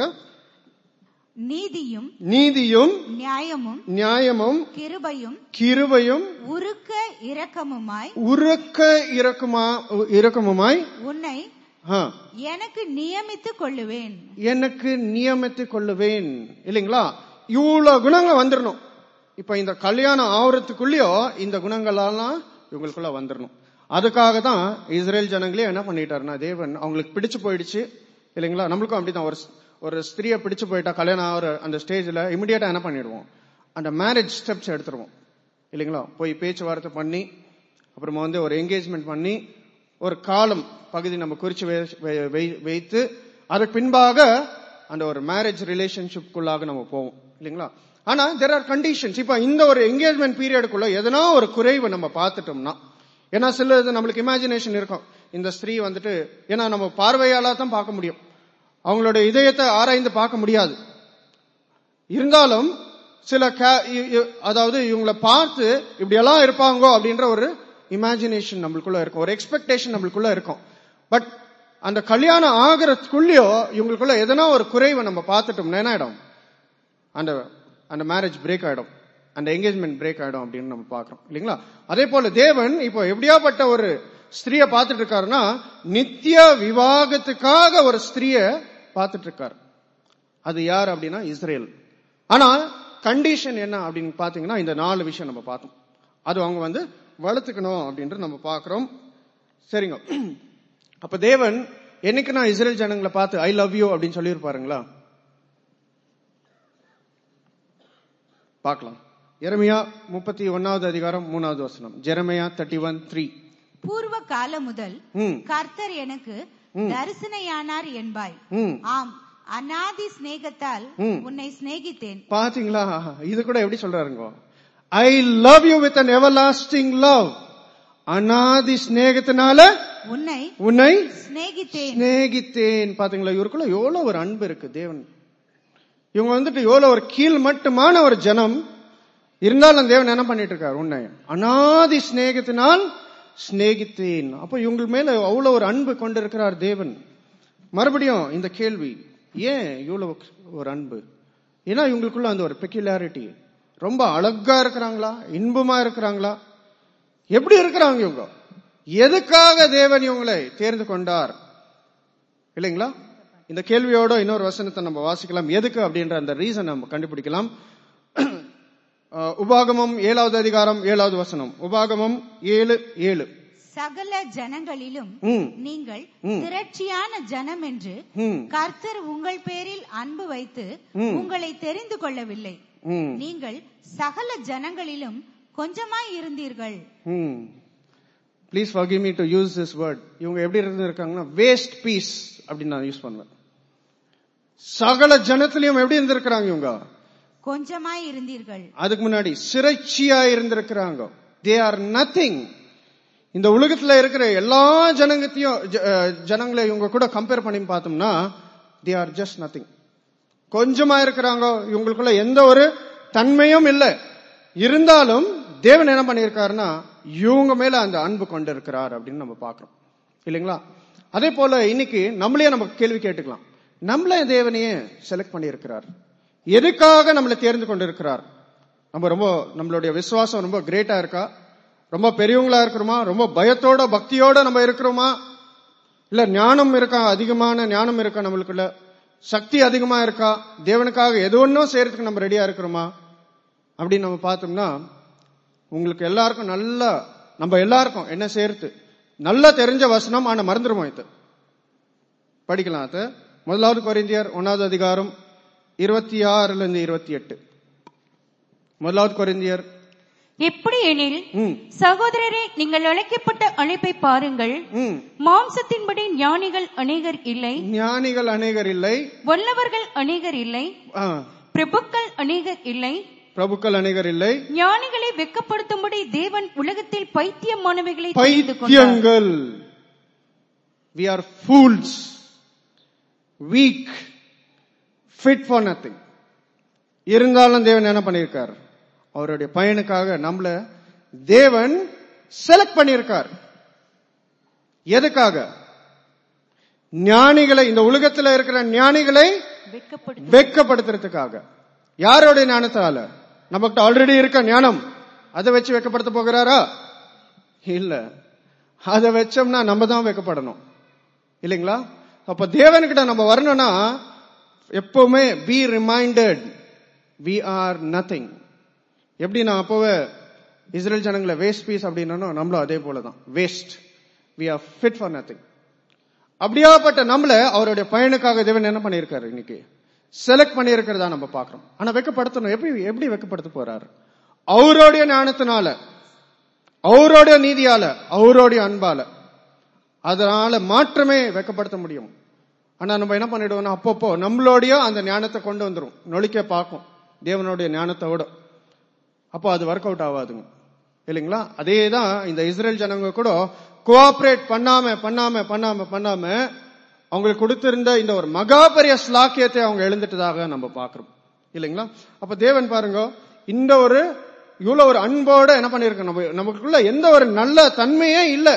நீதியும் நீதியும் நியாயமும் நியாயமும் கிருபையும் கிருபையும் உருக்க இரக்கமுமாய் உருக்க இறக்குமா இறக்கமுமாய் உன்னை ஆ, எனக்கு நியமித்துக் கொள்ளுவேன் எனக்கு நியமித்துக் கொள்ளுவேன் இல்லைங்களா இவ்வளவு குணங்கள் வந்துடணும் இப்ப இந்த கல்யாணம் ஆவறதுக்குள்ளயோ இந்த குணங்களெல்லாம் இவங்களுக்குள்ள வந்துடணும் அதுக்காக தான் இஸ்ரேல் ஜனங்களே என்ன பண்ணிட்டாருன்னா தேவன் அவங்களுக்கு பிடிச்சு போயிடுச்சு இல்லைங்களா நம்மளுக்கும் அப்படிதான் ஒரு ஒரு ஸ்திரியை பிடிச்சு போயிட்டா கல்யாணம் ஆகிற அந்த ஸ்டேஜ்ல இமிடியேட்டா என்ன பண்ணிடுவோம் அந்த மேரேஜ் ஸ்டெப்ஸ் எடுத்துருவோம் இல்லைங்களா போய் பேச்சுவார்த்தை பண்ணி அப்புறமா வந்து ஒரு என்கேஜ்மெண்ட் பண்ணி ஒரு காலம் பகுதி நம்ம குறிச்சு வை- வை- வை- வைத்து அதுக்கு பின்பாக அந்த ஒரு மேரேஜ் ரிலேஷன்ஷிப்குள்ளாக நம்ம போவோம் இல்லைங்களா ஆனா தெர் ஆர் கண்டிஷன்ஸ் இப்ப இந்த ஒரு என்கேஜ்மெண்ட் பீரியடுக்குள்ள எதனா ஒரு குறைவு நம்ம பார்த்துட்டோம்னா ஏன்னா சில இது நம்மளுக்கு இமேஜினேஷன் இருக்கும் இந்த ஸ்திரீ வந்துட்டு ஏன்னா நம்ம பார்வையால தான் பார்க்க முடியும் அவங்களோட இதயத்தை ஆராய்ந்து பார்க்க முடியாது இருந்தாலும் சில ca- இ- இ- அதாவது இவங்களை பார்த்து இப்படி எல்லாம் இருப்பாங்கோ அப்படின்ற ஒரு இமேஜினேஷன் நம்மளுக்குள்ள இருக்கும் ஒரு எக்ஸ்பெக்டேஷன் நம்மளுக்குள்ள இருக்கும் பட் அந்த கல்யாணம் ஆகிறதுக்குள்ளயோ இவங்களுக்குள்ள எதனா ஒரு குறைவை நம்ம பார்த்துட்டோம்னா என்ன ஆயிடும் அந்த அந்த மேரேஜ் பிரேக் ஆயிடும் அந்த என்கேஜ்மெண்ட் பிரேக் ஆயிடும் அப்படின்னு நம்ம பார்க்கிறோம் இல்லைங்களா அதே போல தேவன் இப்போ எப்படியாப்பட்ட ஒரு ஸ்திரியை பார்த்துட்டு இருக்காருன்னா நித்திய விவாகத்துக்காக ஒரு ஸ்திரியை பார்த்துட்டு இருக்காரு அது யார் அப்படின்னா இஸ்ரேல் ஆனா கண்டிஷன் என்ன அப்படின்னு பாத்தீங்கன்னா இந்த நாலு விஷயம் நம்ம பார்த்தோம் அது அவங்க வந்து வளர்த்துக்கணும் அப்படின்ட்டு நம்ம பார்க்கிறோம் சரிங்க அப்ப தேவன் என்னைக்கு நான் இஸ்ரேல் ஜனங்களை பார்த்து ஐ லவ் யூ அப்படின்னு சொல்லியிருப்பாருங்களா பார்க்கலாம் எரமியா முப்பத்தி ஒன்னாவது அதிகாரம் மூணாவது வசனம் ஜெரமையா தேர்ட்டி ஒன் த்ரீ பூர்வ காலம் முதல் ம் கர்த்தர் எனக்கு தரிசனையானார் என்பாய் ம் ஆம் அநாதி சிநேகத்தால் ம். உன்னை சிநேகித்தேன் பாத்தீங்களா இது கூட எப்படி சொல்றாருங்க I love you with an everlasting love அனாதி சிநேகத்தினால உன்னை உன்னை சிநேகித்தேன் சிநேகித்தேன் பாத்தீங்களா இவருக்குள்ள எவ்வளவு ஒரு அன்பு இருக்கு தேவன் இவங்க வந்துட்டு எவ்வளவு ஒரு கீழ் மட்டுமான ஒரு ஜனம் இருந்தாலும் தேவன் என்ன பண்ணிட்டு இருக்காரு உன்னை அனாதி சிநேகத்தினால் சிநேகித்தேன் அப்ப இவங்க மேல அவ்வளவு ஒரு அன்பு கொண்டிருக்கிறார் தேவன் மறுபடியும் இந்த கேள்வி ஏன் இவ்வளவு ஒரு அன்பு ஏன்னா இவங்களுக்குள்ள அந்த ஒரு பெக்யுலாரிட்டி ரொம்ப அழகா இருக்கிறாங்களா இன்பமா இருக்கிறாங்களா எப்படி இருக்கிறாங்க இவங்க எதுக்காக தேவன் இவங்களை தேர்ந்து கொண்டார் இல்லைங்களா இந்த கேள்வியோட இன்னொரு வசனத்தை நம்ம வாசிக்கலாம் எதுக்கு அப்படின்ற அந்த ரீசன் நம்ம கண்டுபிடிக்கலாம் அஹ், உபாகமம் ஏழாவது அதிகாரம் ஏழாவது வசனம் உபாகமம் ஏழு ஏழு சகல ஜனங்களிலும் ம் நீங்கள் ம். திரட்சியான ஜனம் என்று ம் கர்த்தர் உங்கள் பேரில் அன்பு வைத்து ம். உங்களை தெரிந்து கொள்ளவில்லை ம் நீங்கள் சகல ஜனங்களிலும் கொஞ்சமாய் இருந்தீர்கள் hmm please forgive me to use this word இவங்க எப்படி இருந்திருக்காங்கன்னா வேஸ்ட் பீஸ் அப்படின்னு நான் யூஸ் பண்ணுவேன் சகல ஜனத்திலையும் எப்படி இருந்திருக்கிறாங்க இவங்க கொஞ்சமாய் இருந்தீர்கள் அதுக்கு முன்னாடி சிறைச்சியா இருந்திருக்கிறாங்க தே ஆர் நத்திங் இந்த உலகத்துல இருக்கிற எல்லா ஜனங்கத்தையும் ஜ- அஹ் ஜனங்களை இவங்க கூட கம்பேர் பண்ணி பார்த்தோம்னா தே ஆர் ஜஸ்ட் நத்திங் கொஞ்சமா இருக்கிறாங்க இவங்களுக்குள்ள எந்த ஒரு தன்மையும் இல்லை இருந்தாலும் தேவன் என்ன பண்ணியிருக்காருன்னா இவங்க மேல அந்த அன்பு கொண்டு இருக்கிறார் அப்படின்னு நம்ம பார்க்கிறோம் இல்லைங்களா அதே போல இன்னைக்கு நம்மளே நம்ம கேள்வி கேட்டுக்கலாம் நம்மளே தேவனையே செலக்ட் பண்ணியிருக்கிறார் எதுக்காக நம்மளை தேர்ந்து கொண்டிருக்கிறார் நம்ம ரொம்ப நம்மளுடைய விசுவாசம் ரொம்ப கிரேட்டா இருக்கா ரொம்ப பெரியவங்களா இருக்கிறோமா ரொம்ப பயத்தோட பக்தியோட நம்ம இருக்கிறோமா இல்ல ஞானம் இருக்கா அதிகமான ஞானம் இருக்கா நம்மளுக்குள்ள சக்தி அதிகமா இருக்கா தேவனுக்காக எது ஒன்றும் செய்யறதுக்கு நம்ம ரெடியா இருக்கிறோமா அப்படின்னு நம்ம பார்த்தோம்னா உங்களுக்கு எல்லாருக்கும் நல்லா நம்ம எல்லாருக்கும் என்ன செய்யறது நல்லா தெரிஞ்ச வசனம் ஆனா மறந்துருமோ இது படிக்கலாம் அது முதலாவது கொரிந்தியர் ஒன்னாவது அதிகாரம் இருபத்தி ஆறுல இருந்து இருபத்தி எட்டு முதலாவது கொரிந்தியர் எப்படி எனில் ம் சகோதரரே நீங்கள் அழைக்கப்பட்ட அழைப்பை பாருங்கள் ம் மாம்சத்தின்படி ஞானிகள் அநேகர் இல்லை ஞானிகள் அநேகர் இல்லை வல்லவர்கள் அநேகர் இல்லை ஆ, பிரபுக்கள் அநேகர் இல்லை பிரபுக்கள் அநேகர் இல்லை ஞானிகளை வெட்கப்படுத்தும்படி தேவன் உலகத்தில் பைத்தியமானவைகளை தெரிந்து கொண்டார் பைத்தியங்கள் we are fools weak fit for nothing இருந்தாலும் தேவன் என்ன பண்ணியிருக்கார் அவருடைய பையனுக்காக நம்மள தேவன் செலக்ட் பண்ணியிருக்கார் எதுக்காக ஞானிகளை இந்த உலகத்துல இருக்கிற ஞானிகளை வெட்கப்படு வெட்கப்படுத்துறதுக்காக யாரோட ஞானத்தால நமக்கு ஆல்ரெடி இருக்க ஞானம் அதை வச்சு வெட்கப்படுத்த போகிறாரா இல்ல அதை வச்சோம்னா நம்ம தான் வெட்கப்படணும் இல்லைங்களா அப்ப தேவன்கிட்ட நம்ம வரணும்னா எப்பவுமே be reminded we are nothing எப்படி நான் அப்பவே இஸ்ரேல் ஜனங்களை வேஸ்ட் பீஸ் அப்படின்னா நம்மளும் அதே போலதான் waste we are fit for nothing அப்படியாப்பட்ட நம்மள அவருடைய பயனுக்காக தேவன் என்ன பண்ணியிருக்காரு இன்னைக்கு செலக்ட் பண்ணியிருக்கிறதா நம்ம பார்க்கிறோம் ஆனா வெக்கப்படுத்தணும் எப்படி எப்படி வெக்கப்படுத்த போறாரு அவருடைய ஞானத்தினால அவருடைய நீதியால அவருடைய அன்பால அதனால மாற்றமே வெக்கப்படுத்த முடியும் ஆனா நம்ம என்ன பண்ணிடுவோம்னா அப்பப்போ நம்மளுடைய அந்த ஞானத்தை கொண்டு வந்துரும் நொழிக்க பார்க்கும் தேவனுடைய ஞானத்தோட அப்போ அது ஒர்க் அவுட் ஆகாதுங்க இல்லைங்களா அதே தான் இந்த இஸ்ரேல் ஜனங்க கூட கோஆபரேட் பண்ணாம பண்ணாம பண்ணாம பண்ணாம அவங்களுக்கு கொடுத்திருந்த இந்த ஒரு மகா பெரிய ஸ்லாக்கியத்தை அவங்க எழுந்துட்டதாக நம்ம பார்க்கிறோம் இல்லைங்களா அப்ப தேவன் பாருங்க இந்த ஒரு இவ்வளவு ஒரு அன்போட என்ன பண்ணிருக்கோம் நம்ம நமக்குள்ள எந்த ஒரு நல்ல தன்மையே இல்ல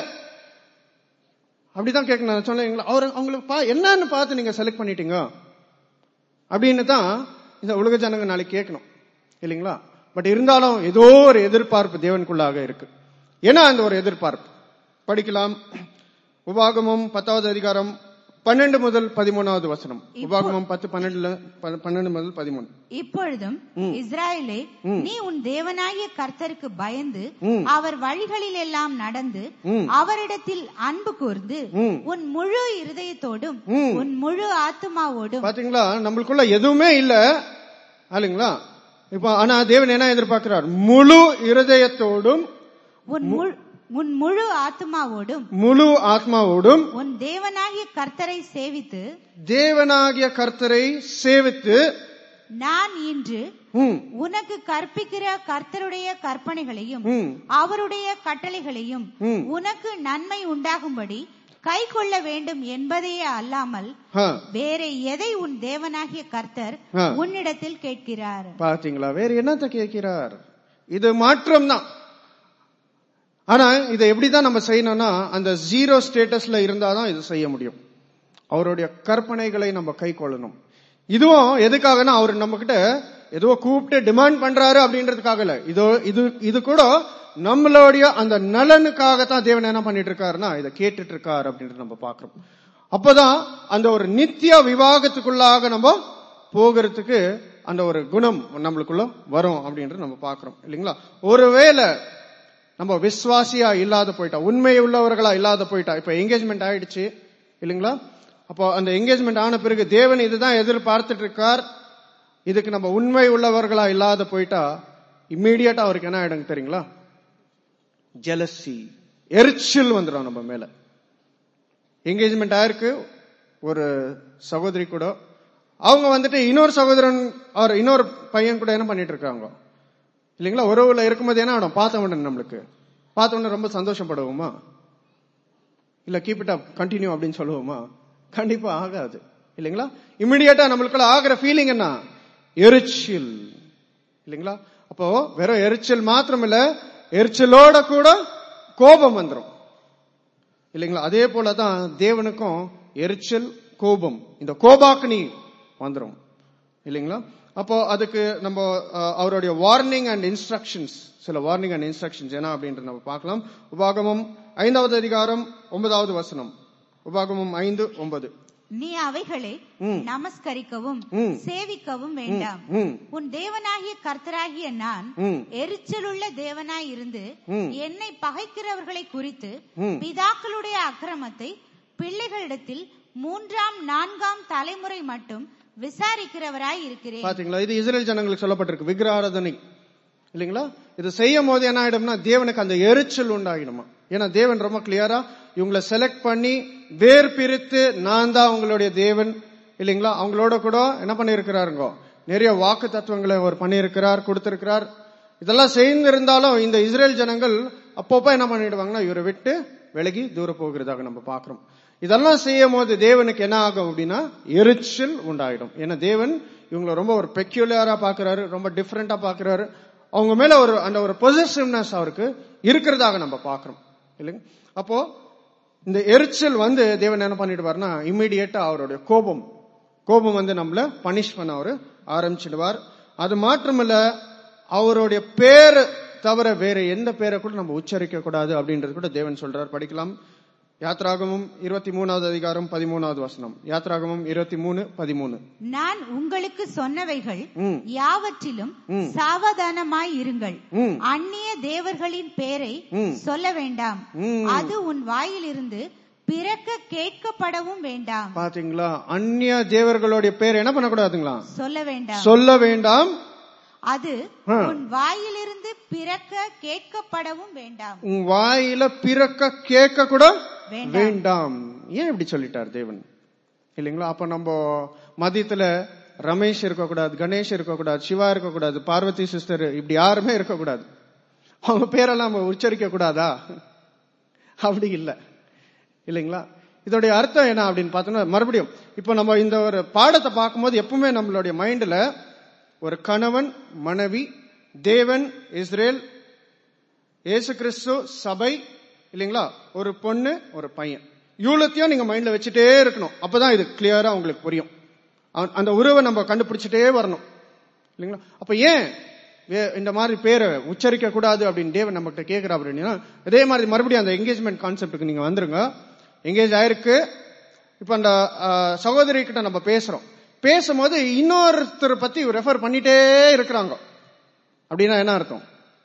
அப்படிதான் கேட்க நான் சொன்னீங்களா அவர் அவங்களுக்கு பா- என்னன்னு பார்த்து நீங்க செலக்ட் பண்ணிட்டீங்க அப்படின்னு தான் இந்த உலக ஜனங்க நாளைக்கு கேட்கணும் இல்லைங்களா பட் இருந்தாலும் ஏதோ ஒரு எதிர்பார்ப்பு தேவனுக்குள்ளாக இருக்கு ஏன்னா அந்த ஒரு எதிர்பார்ப்பு படிக்கலாம் உபாகமம் பத்தாவது அதிகாரம் பன்னெண்டு முதல் பதிமூணாவது வசனம் உபாகமம் பத்து பன்னெண்டுல ப- பன்னெண்டு முதல் பதிமூணு இப்பொழுதும் இஸ்ராயேலே நீ உன் தேவனாகிய கர்த்தருக்கு பயந்து அவர் வழிகளில் எல்லாம் நடந்து அவரிடத்தில் அன்பு கூர்ந்து உன் முழு இருதயத்தோடும் உன் முழு ஆத்துமாவோடும் பாத்தீங்களா நம்மளுக்குள்ள எதுவுமே இல்ல இல்லைங்களா இப்ப ஆனா தேவன் என்ன எதிர்பார்க்கிறார் முழு இருதயத்தோடும் உன் முழு உன் முழு ஆத்துமாவோடும் முழு ஆத்மாவோடும் உன் தேவனாகிய கர்த்தரை சேவித்து தேவனாகிய கர்த்தரை சேவித்து நான் இன்று ம், உனக்கு கற்பிக்கிற கர்த்தருடைய கற்பனைகளையும் ம், அவருடைய கட்டளைகளையும் உனக்கு நன்மை உண்டாகும்படி கை கொள்ள வேண்டும் என்பதையே அல்லாமல் ஆ, வேற எதை உன் தேவனாகிய கர்த்தர் ஆ. உன்னிடத்தில் கேட்கிறார் பாத்தீங்களா வேற என்னத்த கேட்கிறார் இது மாற்றம் தான் ஆனா இதை எப்படிதான் நம்ம செய்யணும்னா அந்த ஜீரோ ஸ்டேட்டஸ்ல இருந்தாதான் இது செய்ய முடியும் அவருடைய கற்பனைகளை நம்ம கை கொள்ளணும் இதுவும் எதுக்காகனா அவர் நம்ம கிட்ட ஏதோ கூப்பிட்டு டிமாண்ட் பண்றாரு அப்படின்றதுக்காக இல்ல இதோ இது இது கூட நம்மளுடைய அந்த நலனுக்காகத்தான் தேவன் என்ன பண்ணிட்டு இருக்காருன்னா இதை கேட்டுட்டு இருக்காரு அப்படின்றது நம்ம பாக்குறோம் அப்பதான் அந்த ஒரு நித்திய விவாகத்துக்குள்ளாக நம்ம போகிறதுக்கு அந்த ஒரு குணம் நம்மளுக்குள்ள வரும் அப்படின்றது நம்ம பாக்குறோம் இல்லைங்களா ஒருவேளை நம்ம விசுவாசியா இல்லாத போயிட்டா உண்மை உள்ளவர்களா இல்லாத போயிட்டா இப்ப என்கேஜ்மெண்ட் ஆயிடுச்சு இல்லைங்களா அப்போ அந்த என்கேஜ்மெண்ட் ஆன பிறகு தேவன் இதுதான் எதிர்பார்த்துட்டு இருக்கார் இதுக்கு நம்ம உண்மை உள்ளவர்களா இல்லாத போயிட்டா இம்மீடியட்டா அவருக்கு என்ன ஆயிடுங்க தெரியுங்களா ஜெலசி எரிச்சல் வந்துடும் நம்ம மேல என்கேஜ்மெண்ட் ஆயிருக்கு ஒரு சகோதரி கூட அவங்க வந்துட்டு இன்னொரு சகோதரன் அவர் இன்னொரு பையன் கூட என்ன பண்ணிட்டு இருக்காங்க இல்லைங்களா உறவுல இருக்கும்போது என்ன ஆடும் பார்த்த உடனே நம்மளுக்கு பார்த்த உடனே ரொம்ப சந்தோஷப்படுவோமா இல்ல கீப் இட் அப் கண்டினியூ அப்படின்னு சொல்லுவோமா கண்டிப்பா ஆகாது இல்லைங்களா இமிடியேட்டா நம்மளுக்குள்ள ஆகிற ஃபீலிங் என்ன எரிச்சல் இல்லைங்களா அப்போ வெறும் எரிச்சல் மாத்திரம் இல்ல எரிச்சலோட கூட கோபம் வந்துரும் இல்லைங்களா அதே போலதான் தேவனுக்கும் எரிச்சல் கோபம் இந்த கோபாக்னி வந்துரும் இல்லைங்களா அப்போ அதுக்கு நம்ம அஹ், அவருடைய வார்னிங் அண்ட் இன்ஸ்ட்ரக்ஷன்ஸ் சில வார்னிங் அண்ட் இன்ஸ்ட்ரக்ஷன்ஸ் என்ன அப்படின்ட்டு நம்ம பார்க்கலாம் உபாகமம் ஐந்தாவது அதிகாரம் ஒன்பதாவது வசனம் உபாகமம் ஐந்து ஒன்பது நீ அவைகளை நமஸ்கரிக்கவும் ம். சேவிக்கவும் வேண்டாம் ம் உன் தேவனாகிய கர்த்தராகிய நான் ம் எரிச்சலுள்ள தேவனாய் இருந்து ம். என்னை பகைக்கிறவர்களை குறித்து ம். பிதாக்களுடைய அக்கிரமத்தை பிள்ளைகளிடத்தில் மூன்றாம் நான்காம் தலைமுறை மட்டும் விசாரிக்கிறவராய் இருக்கிறேன் பாத்தீங்களா இது இஸ்ரேல் ஜனங்களுக்கு சொல்லப்பட்டிருக்கு விக்கிராராதனை இல்லைங்களா இது செய்யும் போது என்ன ஆயிடும்னா தேவனுக்கு அந்த எரிச்சல் உண்டாகிடுமா ஏன்னா தேவன் ரொம்ப கிளியரா இவங்களை செலக்ட் பண்ணி வேர் பிரித்து நான் தான் உங்களுடைய தேவன் இல்லைங்களா அவங்களோட கூட என்ன பண்ணிருக்கிறாருங்க நிறைய வாக்கு தத்துவங்களை அவர் பண்ணியிருக்கிறார் கொடுத்திருக்கிறார் இதெல்லாம் செய்திருந்தாலும் இந்த இஸ்ரேல் ஜனங்கள் அப்பப்போ என்ன பண்ணிடுவாங்கன்னா இவரை விட்டு விலகி தூர போகிறதாக நம்ம பார்க்கிறோம் இதெல்லாம் செய்யும் போது தேவனுக்கு என்ன ஆகும் அப்படின்னா எரிச்சல் உண்டாயிடும் ஏன்னா தேவன் இவங்களை ரொம்ப ஒரு பெக்யூலியரா பாக்குறாரு ரொம்ப டிஃப்ரெண்டா பாக்குறாரு அவங்க மேல ஒரு அந்த ஒரு பொசிட்டிவ்னஸ் அவருக்கு இருக்கிறதாக நம்ம பார்க்கிறோம் இல்லைங்க அப்போ இந்த எரிச்சல் வந்து தேவன் என்ன பண்ணிடுவார்னா இம்மிடியேட்டா அவருடைய கோபம் கோபம் வந்து நம்மள பனிஷ் பண்ண அவரு ஆரம்பிச்சிடுவார் அது மாத்திரமல்ல அவருடைய பேர் தவிர வேற எந்த பேரை கூட நம்ம உச்சரிக்க கூடாது அப்படின்றது கூட தேவன் சொல்றார் படிக்கலாம் யாத்ராகமும் இருபத்தி மூணாவது அதிகாரம் பதிமூணாவது வசனம் யாத்ராகமும் இருபத்தி மூணு பதிமூணு நான் உங்களுக்கு சொன்னவைகள் ம். யாவற்றிலும் சாவதானமாய் இருங்கள் ம். அந்நிய தேவர்களின் பேரை ம். சொல்ல வேண்டாம் ம். அது உன் வாயிலிருந்து பிறக்க கேட்கப்படவும் வேண்டாம் பாத்தீங்களா அந்நிய தேவர்களுடைய பேர் என்ன பண்ணக்கூடாதுங்களா சொல்ல வேண்டாம் சொல்ல வேண்டாம் அது ஆ. உன் வாயிலிருந்து பிறக்க கேட்கப்படவும் வேண்டாம் உன் வாயில பிறக்க கேட்க கூட வேண்டாம். வேண்டாம் ஏன் இப்படி சொல்லிட்டார் தேவன் இல்லைங்களா அப்ப நம்ம மதியத்துல ரமேஷ் இருக்கக்கூடாது கணேஷ் இருக்கக்கூடாது சிவா இருக்கக்கூடாது பார்வதி சிஸ்டர் இப்படி யாருமே இருக்கக்கூடாது அவங்க பேரெல்லாம் நம்ம உச்சரிக்க கூடாதா அப்படி இல்ல இல்லைங்களா இதோடைய அர்த்தம் என்ன அப்படின்னு பார்த்தோம்னா மறுபடியும் இப்போ நம்ம இந்த ஒரு பாடத்தை பார்க்கும்போது எப்பவுமே நம்மளுடைய மைண்ட்ல ஒரு கணவன் மனைவி தேவன் இஸ்ரேல் இயேசு கிறிஸ்து சபை இல்லைங்களா ஒரு பொண்ணு ஒரு பையன் இவ்வளத்தையும் நீங்க மைண்ட்ல வச்சுட்டே இருக்கணும் அப்பதான் இது கிளியரா உங்களுக்கு புரியும் அவன்- அந்த உறவை நம்ம கண்டுபிடிச்சிட்டே வரணும் இல்லைங்களா அப்ப ஏன் வே- இந்த மாதிரி பேரை உச்சரிக்க கூடாது அப்படின்னு தேவன் நம்ம கிட்ட கேட்கிறா அப்படின்னா அதே மாதிரி மறுபடியும் அந்த என்கேஜ்மெண்ட் கான்செப்டுக்கு நீங்க வந்துருங்க எங்கேஜ் ஆயிருக்கு இப்ப அந்த ஆஹ், சகோதரி கிட்ட நம்ம பேசுறோம் பேசும்போது இன்னொருத்தர் பத்தி ரெஃபர் பண்ணிட்டே இருக்கிறாங்க அப்படின்னா என்ன அர்த்தம்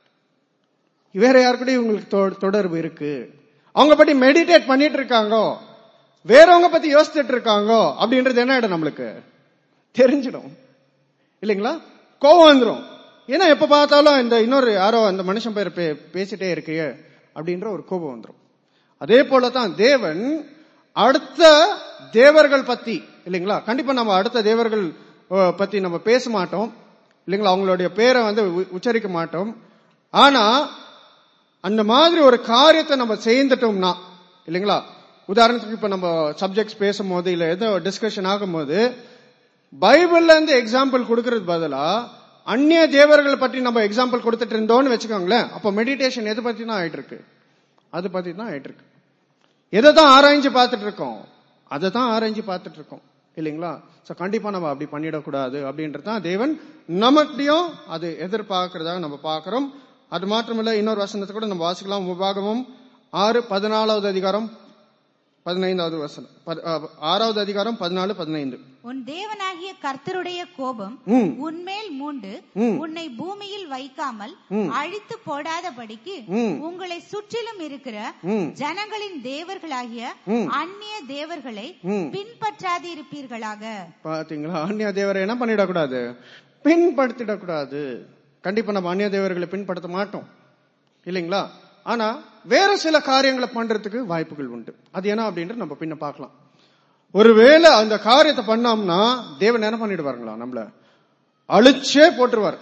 வேற யாருக்கூடயும் உங்களுக்கு தொ- தொடர்பு இருக்கு அவங்க பத்தி மெடிடேட் பண்ணிட்டு இருக்காங்க வேறவங்க பத்தி யோசிச்சுட்டு இருக்காங்க அப்படின்றது என்ன ஆயிடும் நம்மளுக்கு தெரிஞ்சிடும் இல்லைங்களா கோவம் வந்துரும் ஏன்னா எப்ப பார்த்தாலும் இந்த இன்னொரு யாரோ அந்த மனுஷன் பேர் பே- பேசிட்டே இருக்கியே அப்படின்ற ஒரு கோபம் வந்துரும் அதே போலதான் தேவன் அடுத்த தேவர்கள் பத்தி இல்லைங்களா கண்டிப்பா நம்ம அடுத்த தேவர்கள் அஹ், பத்தி நம்ம பேச மாட்டோம் இல்லைங்களா அவங்களுடைய பேரை வந்து உ- உச்சரிக்க மாட்டோம் ஆனா அந்த மாதிரி ஒரு காரியத்தை நம்ம செய்துட்டோம்னா இல்லைங்களா உதாரணத்துக்கு இப்ப நம்ம சப்ஜெக்ட்ஸ் பேசும்போது இல்ல ஏதோ டிஸ்கஷன் ஆகும்போது பைபிள்ல இருந்து எக்ஸாம்பிள் கொடுக்கறது பதிலா அந்நிய தேவர்களை பற்றி நம்ம எக்ஸாம்பிள் கொடுத்துட்டு இருந்தோம்னு வச்சுக்கோங்களேன் அப்ப மெடிடேஷன் எதை பத்தி தான் ஆயிட்டு இருக்கு அது பத்தி தான் ஆயிட்டு இருக்கு எதை தான் ஆராய்ஞ்சு பார்த்துட்டு இருக்கோம் அதை தான் ஆராய்ஞ்சு பார்த்துட்டு இருக்கோம் இல்லைங்களா சோ கண்டிப்பா நம்ம அப்படி பண்ணிடக்கூடாது அப்படின்றது தான் தேவன் நமக்கிட்டையும் அது எதிர்பார்க்கறதாக நம்ம பார்க்கிறோம் அது மாத்திரமில்ல இன்னொரு வசனத்தை கூட நம்ம வாசிக்கலாம் உபாகமும் ஆறு பதினாலாவது அதிகாரம் பதினைந்தாவது வசனம் பத- அஹ், ஆறாவது அதிகாரம் பதினாலு பதினைந்து உன் தேவனாகிய கர்த்தருடைய கோபம் ம். உன்மேல் மூண்டு ம். உன்னை பூமியில் வைக்காமல் ம். அழித்து போடாதபடிக்கு ம். உங்களை சுற்றிலும் இருக்கிற ம். ஜனங்களின் தேவர்களாகிய ம். அந்நிய தேவர்களை ம். பின்பற்றாதிருப்பீர்களாக பாத்தீங்களா அந்நிய தேவரை என்ன பண்ணிடக்கூடாது பின்படுத்திடக்கூடாது கண்டிப்பா நம்ம அந்நிய தேவர்களை பின்படுத்த மாட்டோம் இல்லைங்களா ஆனா வேற சில காரியங்களை பண்றதுக்கு வாய்ப்புகள் உண்டு அது என்ன அப்படின்ட்டு நம்ம பின்ன பார்க்கலாம் ஒருவேளை அந்த காரியத்தை பண்ணோம்னா தேவன் என்ன பண்ணிடுவாருங்களா நம்மள அழிச்சே போட்டுருவார்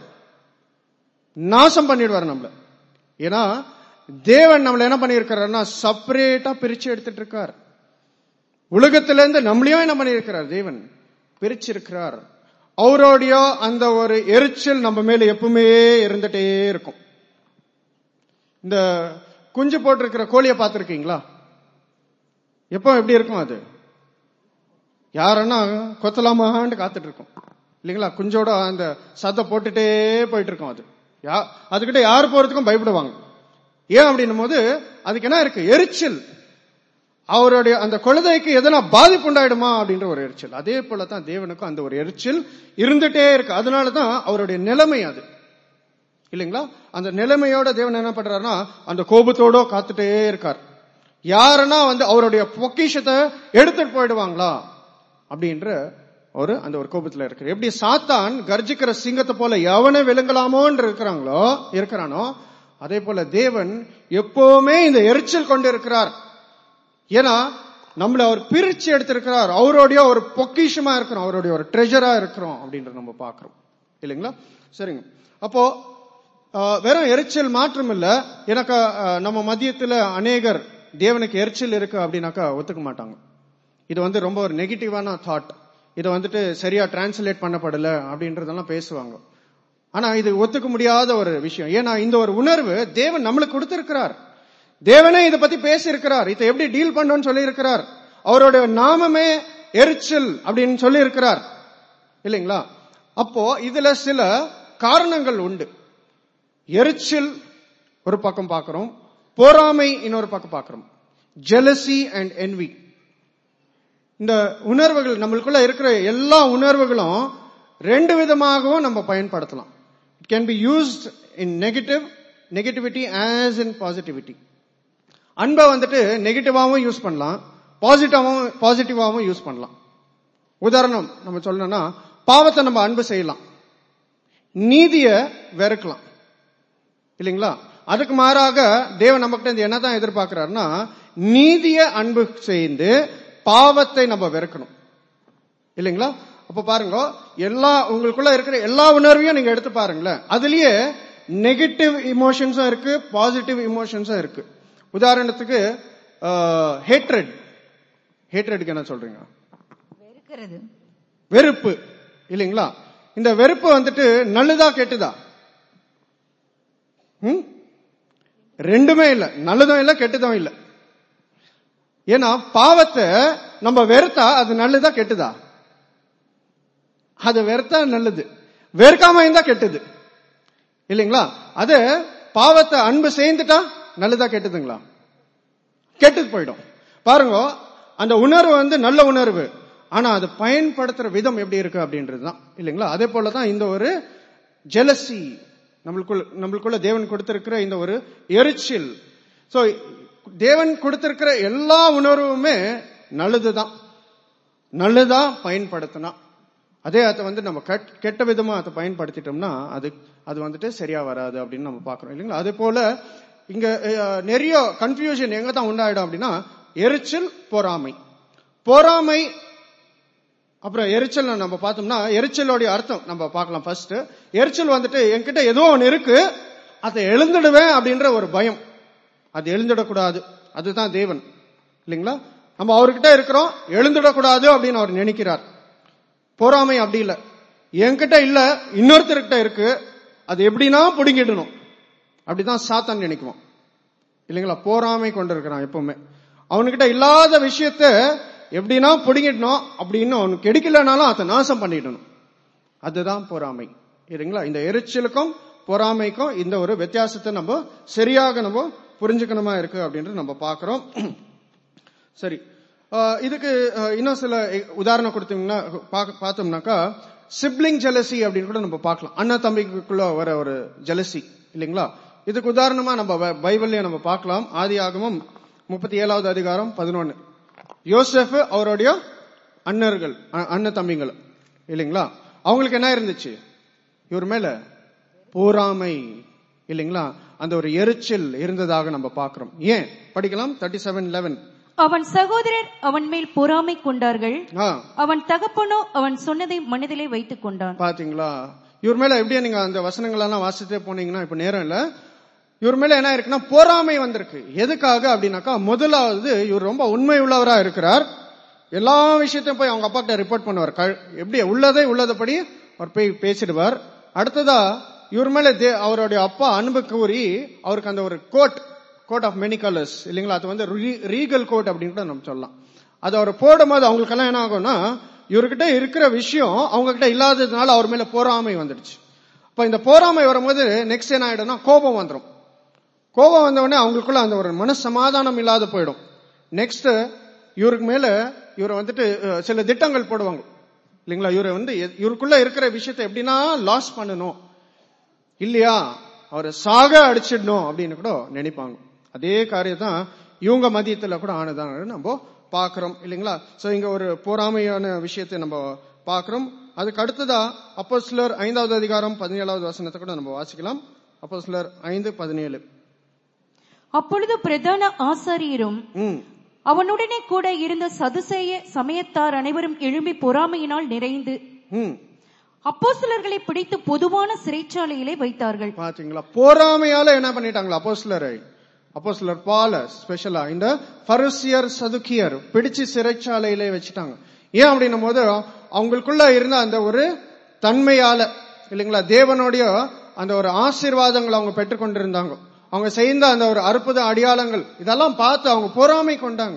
நாசம் பண்ணிடுவார் நம்மள ஏன்னா தேவன் நம்மள என்ன பண்ணியிருக்கிறாருன்னா செப்பரேட்டா பிரிச்சு எடுத்துட்டு இருக்கார் உலகத்துல இருந்து நம்மளையும் என்ன பண்ணியிருக்கிறார் தேவன் பிரிச்சிருக்கிறார் அவருடைய அந்த ஒரு எரிச்சல் நம்ம மேல எப்பவுமே இருந்துட்டே இருக்கும் இந்த குஞ்சு போட்டிருக்கிற கோழியை பார்த்திருக்கீங்களா எப்போ எப்படி இருக்கும் அது யாருன்னா கொத்தலாமான்னு காத்துட்டு இருக்கும் இல்லைங்களா குஞ்சோட அந்த சத்த போட்டுட்டே போயிட்டு இருக்கும் அது யா அதுகிட்ட யார் போறதுக்கும் பயப்படுவாங்க ஏன் அப்படின்னும் போது அதுக்கு என்ன இருக்கு எரிச்சல் அவருடைய அந்த குழந்தைக்கு எதனா பாதிப்பு உண்டாயிடுமா அப்படின்ற ஒரு எரிச்சல் அதே போல தான் தேவனுக்கும் அந்த ஒரு எரிச்சல் இருந்துட்டே இருக்கு அதனால தான் அவருடைய நிலைமை அது இல்லைங்களா அந்த நிலைமையோட தேவன் என்ன பண்றாருன்னா அந்த கோபத்தோட காத்துட்டே இருக்கார் யாருன்னா வந்து அவருடைய பொக்கிஷத்தை எடுத்துட்டு போயிடுவாங்களா அப்படின்ற ஒரு அந்த ஒரு கோபத்துல இருக்கு எப்படி சாத்தான் கர்ஜிக்கிற சிங்கத்தை போல எவனை விழுங்கலாமோன்னு இருக்கிறாங்களோ இருக்கிறானோ அதே போல தேவன் எப்பவுமே இந்த எரிச்சல் கொண்டு இருக்கிறார் ஏன்னா நம்மள அவர் பிரிச்சு எடுத்திருக்கிறார் அவருடைய ஒரு பொக்கிஷமா இருக்கிறோம் அவருடைய ஒரு ட்ரெஷரா இருக்கிறோம் அப்படின்றத நம்ம பாக்குறோம் இல்லைங்களா சரிங்க அப்போ ஆஹ், வெறும் எரிச்சல் மாற்றம் இல்ல எனக்கு ஆஹ், நம்ம மத்தியத்துல அநேகர் தேவனுக்கு எரிச்சல் இருக்கு அப்படின்னாக்கா ஒத்துக்க மாட்டாங்க இது வந்து ரொம்ப ஒரு நெகட்டிவான தாட் இதை வந்துட்டு சரியா டிரான்ஸ்லேட் பண்ணப்படல அப்படின்றதெல்லாம் பேசுவாங்க ஆனா இது ஒத்துக்க முடியாத ஒரு விஷயம் ஏன்னா இந்த ஒரு உணர்வு தேவன் நம்மளுக்கு கொடுத்திருக்கிறார் தேவனே இதை பத்தி பேசியிருக்கிறார் இதை எப்படி டீல் பண்ணணும்னு சொல்லி இருக்கிறார் அவருடைய நாமமே எரிச்சல் அப்படின்னு சொல்லி இருக்கிறார் இல்லைங்களா அப்போ இதுல சில காரணங்கள் உண்டு எரிச்சல் ஒரு பக்கம் பார்க்கிறோம் பொறாமை இன்னொரு பக்கம் பார்க்கிறோம் ஜெலசி அண்ட் envy இந்த உணர்வுகள் நம்மளுக்குள்ள இருக்கிற எல்லா உணர்வுகளும் ரெண்டு விதமாகவும் நம்ம பயன்படுத்தலாம் it can be used in negative negativity as in positivity அன்பை வந்துட்டு நெகட்டிவாவும் யூஸ் பண்ணலாம் பாசிட்டிவாவும் பாசிட்டிவாவும் யூஸ் பண்ணலாம் உதாரணம் நம்ம சொல்லணும்னா பாவத்தை நம்ம அன்பு செய்யலாம் நீதிய வெறுக்கலாம் இல்லைங்களா அதுக்கு மாறாக தேவன் நம்மகிட்ட இருந்து என்னதான் எதிர்பார்க்கிறாருன்னா நீதிய அன்பு செய்து பாவத்தை நம்ம வெறுக்கணும் இல்லைங்களா அப்ப பாருங்க எல்லா உங்களுக்குள்ள இருக்கிற எல்லா உணர்வையும் நீங்க எடுத்து பாருங்களேன் அதுலயே நெகட்டிவ் இமோஷன்ஸும் இருக்கு பாசிட்டிவ் இமோஷன்ஸும் இருக்கு உதாரணத்துக்கு ஹேட்ரட் ஹேட்ரடுக்கு என்ன சொல்றீங்க வெறுக்கிறது வெறுப்பு இல்லைங்களா இந்த வெறுப்பு வந்துட்டு நல்லதா கெட்டுதா ம்? ரெண்டுமே இல்ல நல்லதும் இல்ல கெட்டதும் இல்ல ஏன்னா பாவத்தை நம்ம வெறுத்தா அது நல்லதா கெட்டுதா அது வெறுத்தா நல்லது வெறுக்காம இருந்தா கெட்டது இல்லைங்களா அது பாவத்தை அன்பு சேர்ந்துட்டா நல்லதா கெட்டதுங்களா கெட்டது போயிடும் பாருங்க அந்த உணர்வு வந்து நல்ல உணர்வு ஆனா அது பயன்படுத்துற விதம் எப்படி இருக்கு அப்படின்றதுதான் இல்லைங்களா அதே போலதான் இந்த ஒரு ஜெலசி நம்மளுக்குள்ள நம்மளுக்குள்ள தேவன் கொடுத்திருக்கிற இந்த ஒரு எரிச்சல் சோ தேவன் கொடுத்திருக்கிற எல்லா உணர்வுமே நல்லதுதான் நல்லதா பயன்படுத்தினா அதே அதை வந்து நம்ம கெட்- கெட்ட விதமா அதை பயன்படுத்திட்டோம்னா அது அது வந்துட்டு சரியா வராது அப்படின்னு நம்ம பாக்குறோம் இல்லைங்களா அதே போல இங்க அஹ், நிறைய கன்ஃபியூஷன் எங்க தான் உண்டாயிடும் அப்படின்னா எரிச்சல் பொறாமை பொறாமை அப்புறம் எரிச்சல் நம்ம பார்த்தோம்னா எரிச்சலோடைய அர்த்தம் நம்ம பார்க்கலாம் ஃபர்ஸ்ட் எரிச்சல் வந்துட்டு என்கிட்ட ஏதோ ஒன்று இருக்கு அதை எழுந்துடுவேன் அப்படின்ற ஒரு பயம் அது எழுந்துடக்கூடாது அதுதான் தேவன் இல்லைங்களா நம்ம அவர்கிட்ட இருக்கிறோம் எழுந்துடக்கூடாது அப்படின்னு அவர் நினைக்கிறார் பொறாமை அப்படி இல்ல என்கிட்ட இல்ல இன்னொருத்தர்கிட்ட இருக்கு அது எப்படின்னா பிடுங்கிடணும் அப்படிதான் சாத்தான் நினைக்குவான் இல்லைங்களா போராமை கொண்டிருக்கிறான் எப்பவுமே அவனுக்கிட்ட இல்லாத விஷயத்த எப்படின்னா பிடுங்கிடணும் அப்படின்னு அவனுக்கு கிடைக்கலனாலும் அதை நாசம் பண்ணிடணும் அதுதான் பொறாமை இல்லைங்களா இந்த எரிச்சலுக்கும் பொறாமைக்கும் இந்த ஒரு வித்தியாசத்தை நம்ம சரியாக நம்ம புரிஞ்சுக்கணுமா இருக்கு அப்படின்றது நம்ம பார்க்கிறோம் சரி அஹ் இதுக்கு அஹ், இன்னும் சில எ- உதாரணம் கொடுத்தீங்கன்னா பாக்க- பார்த்தோம்னாக்கா சிப்ளிங் ஜெலசி அப்படின்னு கூட நம்ம பார்க்கலாம் அண்ணா தம்பிக்குள்ள வர ஒரு ஜெலசி இல்லைங்களா இதுக்கு உதாரணமா நம்ம பை- பைபிள்லயே நம்ம பார்க்கலாம் ஆதி ஆகமம் முப்பத்தி ஏழாவது அதிகாரம் பதினொன்னு யோசெஃப் அவருடைய அண்ணர்கள் அ- அண்ணன் தம்பிங்கள் இல்லைங்களா அவங்களுக்கு என்ன இருந்துச்சு இவர் மேல போராமை இல்லைங்களா அந்த ஒரு எரிச்சல் இருந்ததாக நம்ம பார்க்கிறோம் ஏன் படிக்கலாம் தேர்ட்டி செவன் லெவன் அவன் சகோதரர் அவன் மேல் பொறாமை கொண்டார்கள் ஆ, அவன் தகப்பனோ அவன் சொன்னதை மனதிலே வைத்துக் கொண்டான் பாத்தீங்களா இவர் மேல எப்படியா நீங்க அந்த வசனங்கள் எல்லாம் வாசிட்டே போனீங்கன்னா இப்ப நேரம் இல்ல இவர் மேல என்ன இருக்குன்னா பொறாமை வந்திருக்கு எதுக்காக அப்படின்னாக்கா முதலாவது இவர் ரொம்ப உண்மை உள்ளவரா இருக்கிறார் எல்லா விஷயத்தையும் போய் அவங்க அப்பா கிட்ட ரிப்போர்ட் பண்ணுவார் க- எப்படி உள்ளதே உள்ளதபடி அவர் போய் பேசிடுவார் அடுத்ததா இவர் மேல தே- அவருடைய அப்பா அன்பு கூறி அவருக்கு அந்த ஒரு coat coat of many colours இல்லைங்களா அது வந்து ரீகல் கோட் அப்படின்னு கூட நம்ம சொல்லலாம் அது அவர் போடும்போது அவங்களுக்கெல்லாம் என்ன ஆகும்னா இவர்கிட்ட இருக்கிற விஷயம் அவங்க கிட்ட இல்லாததுனால அவர் மேல போராமை வந்துடுச்சு அப்ப இந்த போராமை வரும்போது நெக்ஸ்ட் என்ன ஆயிடும்னா கோபம் வந்துடும் கோபம் வந்த உடனே அவங்களுக்குள்ள அந்த ஒரு மன சமாதானம் இல்லாத போயிடும் நெக்ஸ்ட் இவருக்கு மேல இவரை வந்துட்டு அஹ், சில திட்டங்கள் போடுவாங்க இல்லைங்களா இவரை வந்து எ- இவருக்குள்ள இருக்கிற விஷயத்தை எப்படின்னா லாஸ் பண்ணணும் இல்லையா அவரை சாக அடிச்சிடணும் அப்படின்னு கூட நினைப்பாங்க அதே காரியத்தான் இவங்க மதியத்துல கூட ஆனதான் நம்ம பாக்குறோம் இல்லைங்களா சோ இங்க ஒரு போராமையான விஷயத்தை நம்ம பாக்குறோம் அதுக்கு அடுத்ததா அப்போ சிலர் ஐந்தாவது அதிகாரம் பதினேழாவது வசனத்தை கூட நம்ம வாசிக்கலாம் அப்போ சிலர் ஐந்து பதினேழு அப்பொழுது பிரதான ஆசாரியரும் ம் அவனுடனே கூட இருந்த சதுசேய சமயத்தார் அனைவரும் எழும்பி பொறாமையினால் நிறைந்து ம் அப்போஸ்தலர்களை பிடித்து பொதுவான சிறைச்சாலையிலே வைத்தார்கள் பாத்தீங்களா போராமையால என்ன பண்ணிட்டாங்களா அப்போஸ்லரை அப்போஸ்லர் பால ஸ்பெஷலா இந்த பரிசியர் சதுக்கியர் பிடிச்சு சிறைச்சாலையிலே வச்சுட்டாங்க ஏன் அப்படின்னும் போது அவங்களுக்குள்ள இருந்த அந்த ஒரு தன்மையால இல்லைங்களா தேவனுடைய அந்த ஒரு ஆசீர்வாதங்களை அவங்க பெற்றுக்கொண்டிருந்தாங்க அவங்க செய்த அந்த ஒரு அற்புத அடையாளங்கள் இதெல்லாம் பார்த்து அவங்க பொறாமை கொண்டாங்க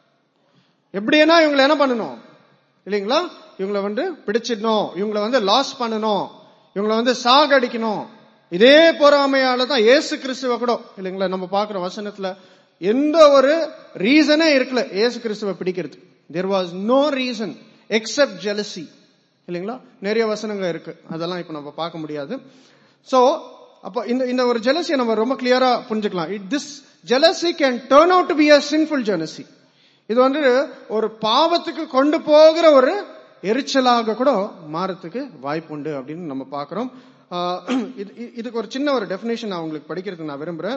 எப்படின்னா இவங்களை என்ன பண்ணணும் இல்லைங்களா இவங்களை வந்து பிடிச்சிடணும் இவங்களை வந்து லாஸ் பண்ணணும் இவங்களை வந்து சாகடிக்கணும் இதே பொறாமையால தான் இயேசு கிறிஸ்துவ கூட இல்லைங்களா நம்ம பார்க்கிற வசனத்துல எந்த ஒரு ரீசனே இருக்கல இயேசு கிறிஸ்துவ பிடிக்கிறது there was no reason except jealousy இல்லைங்களா நிறைய வசனங்க இருக்கு அதெல்லாம் இப்ப நம்ம பார்க்க முடியாது சோ அப்ப இந்த இந்த ஒரு ஜெலசியை நம்ம ரொம்ப கிளியரா புரிஞ்சுக்கலாம் it this jealousy can turn out to be a sinful jealousy இது வந்து ஒரு பாவத்துக்கு கொண்டு போகிற ஒரு எரிச்சலாக கூட மாறத்துக்கு வாய்ப்புண்டு அப்படின்னு நம்ம பார்க்கிறோம் ஆஹ் இது- இது- இதுக்கு ஒரு சின்ன ஒரு டெபினேஷன் நான் உங்களுக்கு படிக்கிறதுக்கு நான் விரும்புறேன்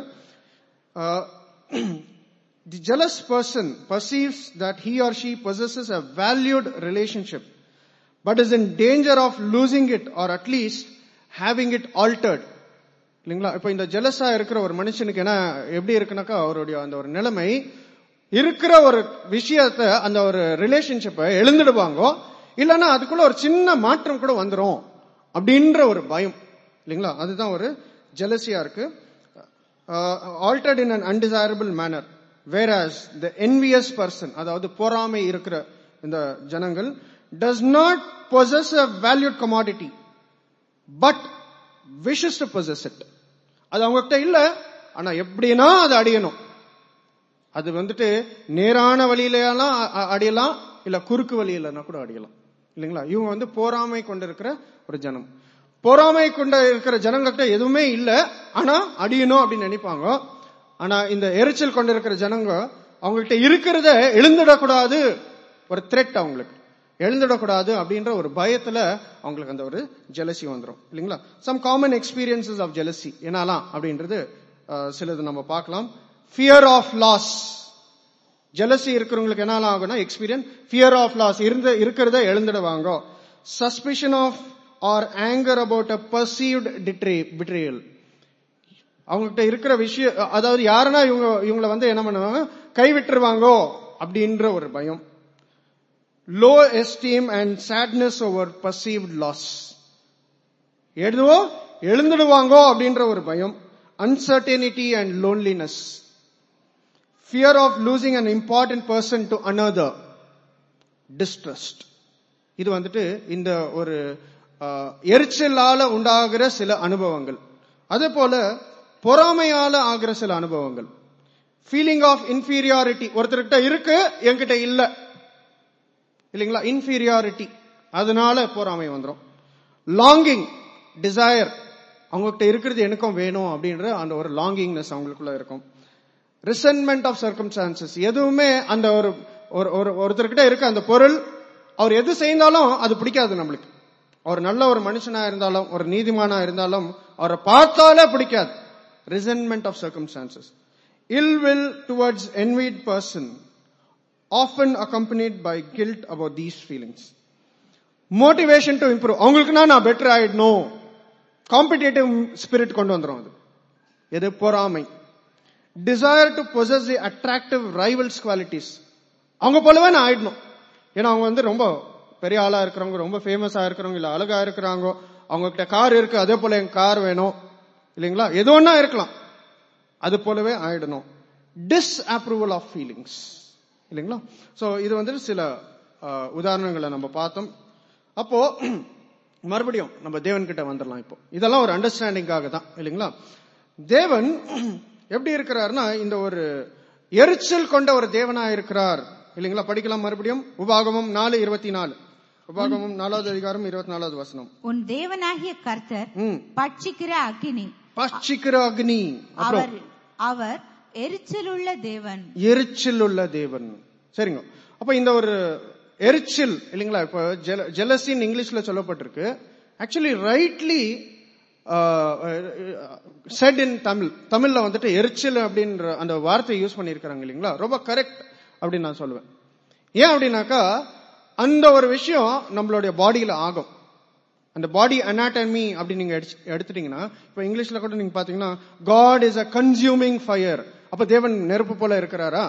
தி jealous person perceives that he or she possesses a valued relationship but is in danger of losing it or at least having it altered இல்லைங்களா இப்ப இந்த ஜெலஸா இருக்கிற ஒரு மனுஷனுக்கு என்ன எப்படி இருக்குனாக்கா அவருடைய அந்த ஒரு நிலைமை இருக்கிற ஒரு விஷயத்த அந்த ஒரு ரிலேஷன்ஷிப்பை எழுந்துடுவாங்க இல்லைன்னா அதுக்குள்ள ஒரு சின்ன மாற்றம் கூட வந்துரும் அப்படின்ற ஒரு பயம் இல்லைங்களா அதுதான் ஒரு ஜெலசியா இருக்கு altered in an undesirable manner whereas the envious person அதாவது பொறாமை இருக்கிற இந்த ஜனங்கள் does not possess a valued commodity but wishes to possess it அது அவங்ககிட்ட இல்ல ஆனா எப்படின்னா அது அடையணும் அது வந்துட்டு நேரான வழியிலாம் அ- அ- அடையலாம் இல்ல குறுக்கு வழியிலனா கூட அடையலாம் இல்லைங்களா இவங்க வந்து போராமை கொண்டிருக்கிற ஒரு ஜனம் போராமை கொண்ட இருக்கிற ஜனங்கள்கிட்ட எதுவுமே இல்ல ஆனா அடியணும் அப்படின்னு நினைப்பாங்க ஆனா இந்த எரிச்சல் கொண்டிருக்கிற ஜனங்க அவங்கள்ட்ட இருக்கிறத எழுந்துடக்கூடாது ஒரு த்ரெட் அவங்களுக்கு எழுந்துடக்கூடாது அப்படின்ற ஒரு பயத்துல அவங்களுக்கு அந்த ஒரு ஜெலசி வந்துரும் இல்லைங்களா some common experiences of jealousy என்னலாம் அப்படின்றது அஹ், சிலது நம்ம பார்க்கலாம் ஃபியர் ஆஃப் லாஸ் ஜெலசி இருக்கிறவங்களுக்கு என்ன ஆகும்னா எக்ஸ்பீரியன்ஸ் ஃபியர் ஆஃப் லாஸ் இருந்த இருக்கிறத எழுந்துடுவாங்க suspicion of or anger about a perceived betray betrayal அவங்ககிட்ட இருக்கிற விஷயம் அதாவது யாருன்னா இவங்க இவங்களை வந்து என்ன பண்ணுவாங்க கைவிட்டுருவாங்கோ அப்படின்ற ஒரு பயம் low esteem and sadness over perceived loss எழுதுவோ எழுந்துடுவாங்கோ அப்படின்ற ஒரு பயம் uncertainty and loneliness fear of losing an important person to another distrust இது வந்துட்டு இந்த ஒரு அஹ், எரிச்சலால உண்டாகிற சில அனுபவங்கள் அதே போல பொறாமையால ஆகிற சில அனுபவங்கள் ஃபீலிங் ஆஃப் இன்ஃபீரியாரிட்டி ஒருத்தர்கிட்ட இருக்கு என்கிட்ட இல்ல இல்லைங்களா இன்ஃபீரியாரிட்டி அதனால பொறாமை வந்துரும் லாங்கிங் டிசையர் அவங்ககிட்ட இருக்கிறது எனக்கும் வேணும் அப்படின்ற அந்த ஒரு லாங்கிங்னஸ் அவங்களுக்குள்ள இருக்கும் ரிசன்மெண்ட் ஆஃப் சர்க்கம்ஸ்டான்சஸ் எதுவுமே அந்த ஒரு ஒரு ஒரு ஒருத்தர்கிட்ட இருக்க அந்த பொருள் அவர் எது செய்தாலும் அது பிடிக்காது நம்மளுக்கு அவர் நல்ல ஒரு மனுஷனா இருந்தாலும் ஒரு நீதிமானா இருந்தாலும் அவரை பார்த்தாலே பிடிக்காது resentment of circumstances ill will towards envied person often accompanied by guilt about these feelings. Motivation to improve. அவங்களுக்குனா நான் பெட்டர் ஆயிடணும் காம்படிட்டிவ் ஸ்பிரிட் கொண்டு வந்துரும் அது எது பொறாமை desire to possess the attractive rival's qualities அவங்க போலவே நான் ஆயிடணும் ஏன்னா அவங்க வந்து ரொம்ப பெரிய ஆளா இருக்கிறவங்க ரொம்ப ஃபேமஸா இருக்கிறவங்க இல்ல அழகா இருக்கிறாங்க அவங்க கிட்ட கார் இருக்கு அதே போல என் கார் வேணும் இல்லைங்களா எது ஒன்னா இருக்கலாம் அது போலவே ஆயிடணும் டிஸ்அப்ரூவல் ஆஃப் ஃபீலிங்ஸ் இல்லைங்களா சோ இது வந்து சில அஹ், உதாரணங்களை நம்ம பார்த்தோம் அப்போ மறுபடியும் நம்ம தேவன் கிட்ட வந்துடலாம் இப்போ இதெல்லாம் ஒரு அண்டர்ஸ்டாண்டிங்காக தான் இல்லைங்களா தேவன் எப்படி இருக்கிறாருன்னா இந்த ஒரு எரிச்சல் கொண்ட ஒரு தேவனா இருக்கிறார் இல்லைங்களா படிக்கலாம் மறுபடியும் உபாகமம் நாலு இருபத்தி நாலு உபாகமம் நாலாவது அதிகாரம் இருபத்தி நாலாவது வசனம் உன் தேவனாகிய கர்த்தர் ம் பட்சிக்கிற அக்கினி பட்சிக்கிற அக்னி அப்புறம் அவர் அவர் எரிச்சலுள்ள தேவன் எரிச்சல் உள்ள தேவன் சரிங்க அப்ப இந்த ஒரு எரிச்சல் இல்லைங்களா இப்ப ஜெலசின் இங்கிலீஷ்ல சொல்லப்பட்டிருக்கு actually rightly said in Tamil தமிழ்ல வந்துட்டு எரிச்சல் அப்படின்ற அந்த வார்த்தையை யூஸ் பண்ணியிருக்கிறாங்க இல்லைங்களா ரொம்ப கரெக்ட் அப்படின்னு நான் சொல்லுவேன் ஏன் அப்படின்னாக்கா அந்த ஒரு விஷயம் நம்மளுடைய பாடியில ஆகும் அந்த பாடி அனாட்டமி அப்படி நீங்க எடுத்து- எடுத்துட்டீங்கன்னா இப்ப இங்கிலீஷ்ல கூட நீங்க பாத்தீங்கன்னா God is a consuming fire அப்ப தேவன் நெருப்பு போல இருக்கிறாரா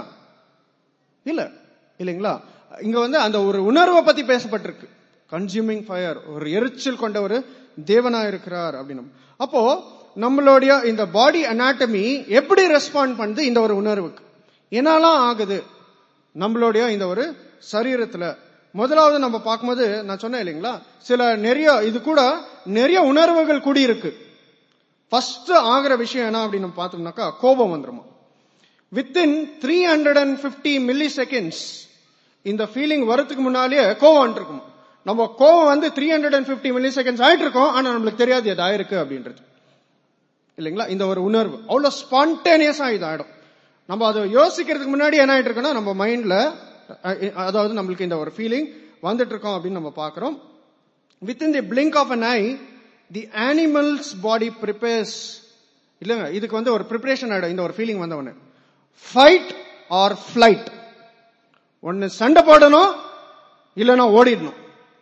இல்ல இல்லைங்களா இங்க வந்து அந்த ஒரு உணர்வை பத்தி பேசப்பட்டிருக்கு கன்சியூமிங் ஃபயர் ஒரு எரிச்சல் கொண்ட ஒரு தேவனா இருக்கிறார் அப்படின்னு அப்போ நம்மளுடைய இந்த பாடி அனாட்டமி எப்படி ரெஸ்பாண்ட் பண்ணுது இந்த ஒரு உணர்வுக்கு என்னெல்லாம் ஆகுது நம்மளுடைய இந்த ஒரு சரீரத்துல முதலாவது நம்ம பார்க்கும்போது நான் சொன்னேன் இல்லைங்களா சில நிறைய இது கூட நிறைய உணர்வுகள் கூடி இருக்கு ஃபர்ஸ்ட் ஆகிற விஷயம் என்ன அப்படின்னு நம்ம பார்த்தோம்னாக்கா கோபம் வந்துருமா within three hundred and fifty milliseconds இந்த ஃபீலிங் வரதுக்கு முன்னாலேயே கோவம் இருக்கும் நம்ம கோவம் வந்து three hundred and fifty milliseconds ஆயிட்டு இருக்கோம் ஆனா நம்மளுக்கு தெரியாது இது ஆயிருக்கு அப்படின்றது இல்லைங்களா இந்த ஒரு உணர்வு அவ்வளவு ஸ்பான்டேனியஸா இது ஆயிடும் நம்ம அதை யோசிக்கிறதுக்கு முன்னாடி என்ன ஆயிட்டு இருக்குன்னா நம்ம மைண்ட்ல அதாவது நம்மளுக்கு இந்த ஒரு ஃபீலிங் வந்துட்டு இருக்கோம் அப்படின்னு நம்ம பார்க்கிறோம் within the blink of an eye the animal's body prepares இல்லைங்க இதுக்கு வந்து ஒரு ப்ரிப்பரேஷன் ஆயிடும் இந்த ஒரு ஃபீலிங் வந்தவொடனே ஃபைட் ஆர் ஃபிளைட் ஒன்னு சண்டை போடணும் இல்லைன்னா ஓடிடணும்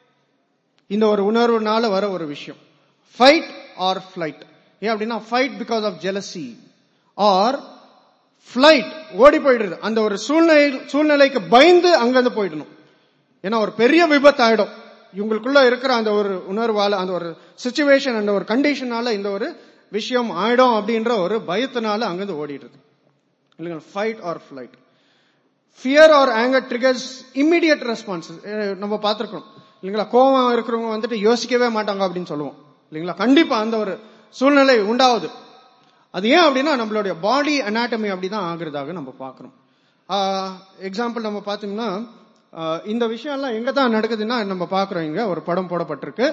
இந்த ஒரு உணர்வுனால வர ஒரு விஷயம் ஃபைட் ஆர் ஃபிளைட் ஏன் அப்படின்னா fight because of jealousy or flight ஓடி போயிடுறது அந்த ஒரு சூழ்நிலை சூழ்நிலைக்கு பயந்து அங்கிருந்து போயிடணும் ஏன்னா ஒரு பெரிய விபத்து ஆயிடும் இவங்களுக்குள்ள இருக்கிற அந்த ஒரு உணர்வால அந்த ஒரு சுச்சுவேஷன் அந்த ஒரு கண்டிஷனால இந்த ஒரு விஷயம் ஆயிடும் அப்படின்ற ஒரு பயத்தினால அங்கிருந்து ஓடிடுறது இல்லைங்களா fight or flight fear or anger triggers immediate response நம்ம பார்த்திருக்கோம் இல்லைங்களா கோவம் இருக்கிறவங்க வந்துட்டு யோசிக்கவே மாட்டாங்க அப்படின்னு சொல்லுவோம் இல்லைங்களா கண்டிப்பா அந்த ஒரு சூழ்நிலை உண்டாகுது அது ஏன் அப்படின்னா நம்மளுடைய பாடி அனாட்டமி அப்படிதான் ஆகுறதாக நம்ம பார்க்கிறோம் எக்ஸாம்பிள் நம்ம பார்த்தோம்னா ஆஹ் இந்த விஷயம் எல்லாம் எங்க தான் நடக்குதுன்னா நம்ம பார்க்கிறோம் இங்க ஒரு படம் போடப்பட்டிருக்கு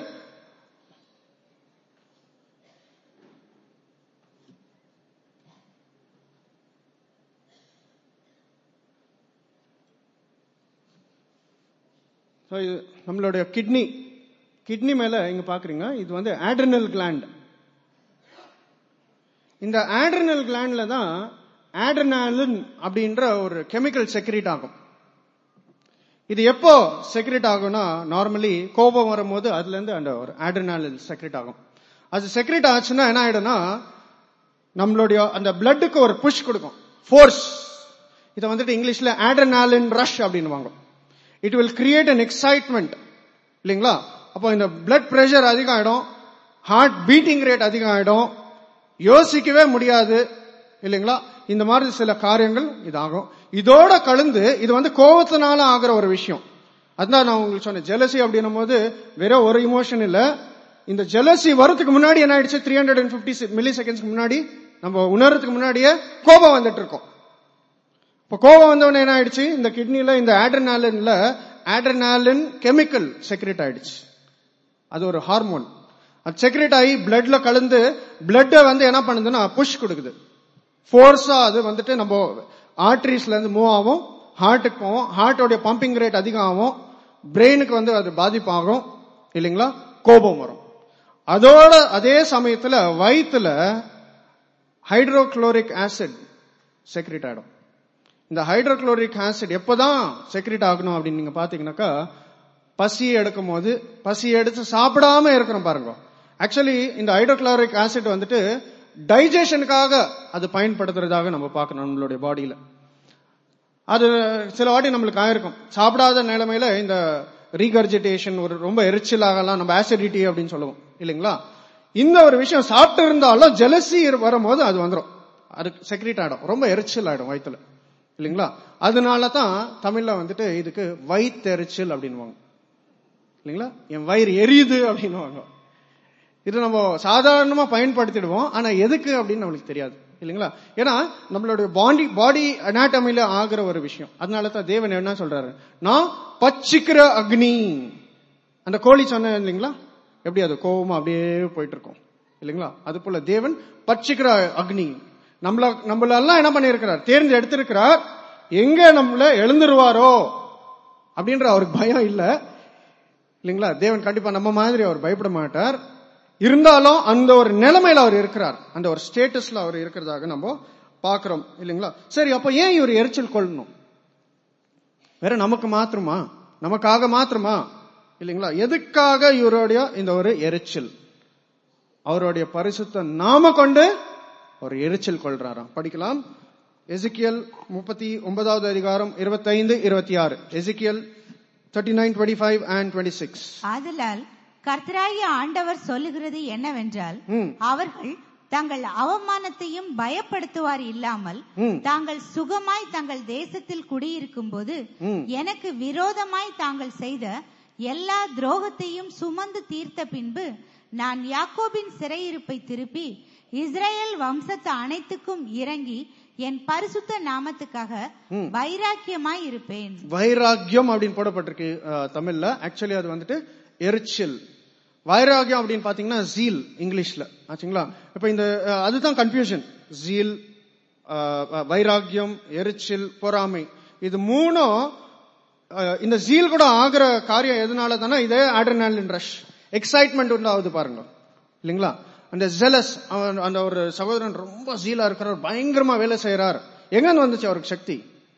So, இது நம்மளுடைய கிட்னி கிட்னி மேல இங்க பாக்குறீங்க இது வந்து ஆட்ரினல் கிளாண்ட் இந்த ஆட்ரினல் கிளாண்ட்ல தான் ஆட்ரினாலின் அப்படின்ற ஒரு கெமிக்கல் செக்ரேட் ஆகும் இது எப்போ செக்ரேட் ஆகும்னா நார்மலி கோபம் வரும்போது அதுல இருந்து அந்த ஒரு ஆட்ரினாலின் செக்ரேட் ஆகும் அது செக்ரேட் ஆச்சுன்னா என்ன ஆயிடும்னா நம்மளுடைய அந்த பிளட்டுக்கு ஒரு புஷ் கொடுக்கும் ஃபோர்ஸ் இதை வந்துட்டு இங்கிலீஷ்ல ஆட்ரினாலின் ரஷ் அப்படின்னுவாங்க it will create an excitement இல்லைங்களா அப்போ இந்த பிளட் பிரஷர் அதிகம் ஆயிடும் ஹார்ட் பீட்டிங் ரேட் அதிகம் ஆயிடும் யோசிக்கவே முடியாது இல்லைங்களா இந்த மாதிரி சில காரியங்கள் இதாகும் இதோட கலந்து இது வந்து கோபத்தினால ஆகிற ஒரு விஷயம் அதுதான் நான் உங்களுக்கு சொன்னேன் ஜெலசி அப்படின்னும் போது வெறும் ஒரு இமோஷன் இல்ல இந்த ஜெலசி வரதுக்கு முன்னாடி என்ன ஆயிடுச்சு த்ரீ ஹண்ட்ரட் அண்ட் பிப்டி மில்லி செகண்ட்ஸ்க்கு முன்னாடி நம்ம உணர்றதுக்கு முன்னாடியே கோபம் வந்துட்டு இருக்கோம் இப்ப கோபம் வந்தவொடனே என்ன ஆயிடுச்சு இந்த கிட்னில இந்த ஆட்ரனாலின்ல ஆட்ரனாலின் கெமிக்கல் செக்ரேட் ஆயிடுச்சு அது ஒரு ஹார்மோன் அது செக்ரேட் ஆகி பிளட்ல கலந்து பிளட் வந்து என்ன பண்ணுதுன்னா புஷ் கொடுக்குது ஃபோர்ஸா அது வந்துட்டு நம்ம ஆர்டரிஸ்ல இருந்து மூவ் ஆகும் ஹார்ட்டுக்கு போவோம் ஹார்ட்டோடைய பம்பிங் ரேட் அதிகம் ஆகும் பிரெயினுக்கு வந்து அது பாதிப்பாகும் இல்லைங்களா கோபம் வரும் அதோட அதே சமயத்துல வயிற்றுல ஹைட்ரோக்ளோரிக் ஆசிட் செக்ரேட் ஆயிடும் இந்த ஹைட்ரோகுளோரிக் ஆசிட் எப்பதான் செக்ரிட் ஆகணும் அப்படின்னு நீங்க பாத்தீங்கன்னாக்கா பசி எடுக்கும் போது பசி எடுத்து சாப்பிடாம இருக்கிறோம் பாருங்க ஆக்சுவலி இந்த ஹைட்ரோகுளோரிக் ஆசிட் வந்துட்டு டைஜஷனுக்காக அது பயன்படுத்துறதாக நம்ம பார்க்கணும் நம்மளுடைய பாடியில அது சில வாட்டி நம்மளுக்கு ஆயிருக்கும் சாப்பிடாத நிலைமையில இந்த ரீகர்ஜிடேஷன் ஒரு ரொம்ப எரிச்சலாகலாம் நம்ம ஆசிடிட்டி அப்படின்னு சொல்லுவோம் இல்லைங்களா இந்த ஒரு விஷயம் சாப்பிட்டு இருந்தாலும் ஜெலசி வரும்போது அது வந்துடும் அது செக்ரேட் ஆயிடும் ரொம்ப எரிச்சல் ஆயிடும் வயிற்றுல இல்லைங்களா அதனால தான் தமிழ்ல வந்துட்டு இதுக்கு வயிற்றெரிச்சல் அப்படின்வாங்க இல்லைங்களா என் வயிறு எரியுது அப்படின்னுவாங்க இது நம்ம சாதாரணமா பயன்படுத்திடுவோம் ஆனா எதுக்கு அப்படின்னு நம்மளுக்கு தெரியாது இல்லைங்களா ஏன்னா நம்மளுடைய பாடி பாடி அனாட்டமில ஆகிற ஒரு விஷயம் அதனால தான் தேவன் என்ன சொல்றாரு நான் பச்சிக்கிற அக்னி அந்த கோழி சொன்ன இல்லைங்களா எப்படி அது கோவமா அப்படியே போயிட்டு இருக்கும் இல்லைங்களா அது போல தேவன் பச்சிக்கிற அக்னி நம்மள நம்மள எல்லாம் என்ன பண்ணிருக்கிறார் தேர்ந்து எடுத்திருக்கிறார் எங்க நம்மள எழுந்துருவாரோ அப்படின்ற அவருக்கு பயம் இல்ல இல்லைங்களா தேவன் கண்டிப்பா நம்ம மாதிரி அவர் பயப்பட மாட்டார் இருந்தாலும் அந்த ஒரு நிலைமையில அவர் இருக்கிறார் அந்த ஒரு ஸ்டேட்டஸ்ல அவர் இருக்கிறதாக நம்ம பாக்குறோம் இல்லைங்களா சரி அப்ப ஏன் இவர் எரிச்சல் கொள்ளணும் வேற நமக்கு மாத்திரமா நமக்காக மாத்திரமா இல்லைங்களா எதுக்காக இவருடைய இந்த ஒரு எரிச்சல் அவருடைய பரிசுத்த நாம கொண்டு ஒரு எரிச்சல் கொள்றாராம் படிக்கலாம் எசிக்கியல் முப்பத்தி ஒன்பதாவது அதிகாரம் இருபத்தைந்து இருபத்தி ஆறு Ezekiel thirty nine twenty five and twenty six ஆதலால் கர்த்தராகிய ஆண்டவர் சொல்லுகிறது என்னவென்றால் ம். அவர்கள் தங்கள் அவமானத்தையும் பயப்படுத்துவார் இல்லாமல் ம். தாங்கள் சுகமாய் தங்கள் தேசத்தில் குடியிருக்கும் போது ம். எனக்கு விரோதமாய் தாங்கள் செய்த எல்லா துரோகத்தையும் சுமந்து தீர்த்த பின்பு நான் யாக்கோபின் சிறையிருப்பை திருப்பி இஸ்ரேல் வம்சத்து அனைத்துக்கும் இறங்கி என் பரிசுத்த நாமத்துக்காக வைராக்கியமாய் இருப்பேன் வைராக்கியம் அப்படின்னு போடப்பட்டிருக்கு அஹ், தமிழ்ல ஆக்சுவலி அது வந்துட்டு எரிச்சல் வைராக்கியம் அப்படின்னு பாத்தீங்கன்னா ஜீல் இங்கிலீஷ்ல ஆச்சுங்களா இப்ப இந்த அஹ், அதுதான் கன்ஃபியூஷன் ஜீல் அஹ், அஹ், வைராக்கியம் எரிச்சல் பொறாமை இது மூணும் அஹ், இந்த ஜீல் கூட ஆகிற காரியம் எதனால தானே இதே ஆட்ரனாலின் ரஷ் எக்ஸைட்மெண்ட் உண்டாகுது பாருங்க இல்லைங்களா அந்த ஜெலஸ் அந்த ஒரு சகோதரன் ரொம்ப ஜீலா இருக்கிறார் பயங்கரமா வேலை செய்யறார் எங்கன்னு வந்துச்சு அவருக்கு சக்தி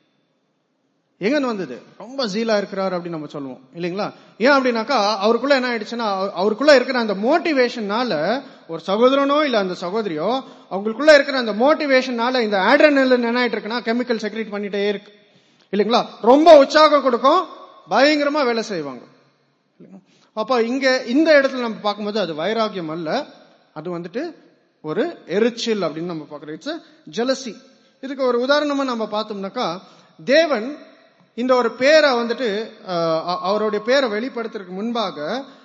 எங்கன்னு வந்தது ரொம்ப ஜீலா இருக்கிறார் அப்படின்னு நம்ம சொல்லுவோம் இல்லைங்களா ஏன் அப்படின்னாக்கா அவருக்குள்ள என்ன ஆயிடுச்சுன்னா அவ- அவருக்குள்ள இருக்கிற அந்த மோட்டிவேஷனால ஒரு சகோதரனோ இல்ல அந்த சகோதரியோ அவங்களுக்குள்ள இருக்கிற அந்த மோட்டிவேஷனால இந்த ஆட்ரனல் என்ன ஆயிட்டு இருக்குன்னா கெமிக்கல் செக்ரேட் பண்ணிட்டே இருக்கு இல்லைங்களா ரொம்ப உற்சாகம் கொடுக்கும் பயங்கரமா வேலை செய்வாங்க இல்லைங்களா? அப்ப இங்க இந்த இடத்துல நம்ம பார்க்கும்போது அது வைராக்கியம் அல்ல அது வந்துட்டு ஒரு எரிச்சல் அப்படின்னு நம்ம பார்க்கிறோம் இட்ஸ் ஜெலசி இதுக்கு ஒரு உதாரணமா நம்ம பார்த்தோம்னாக்கா தேவன் இந்த ஒரு பேரை வந்துட்டு அஹ், அ- அவருடைய பேரை வெளிப்படுத்துறதுக்கு முன்பாக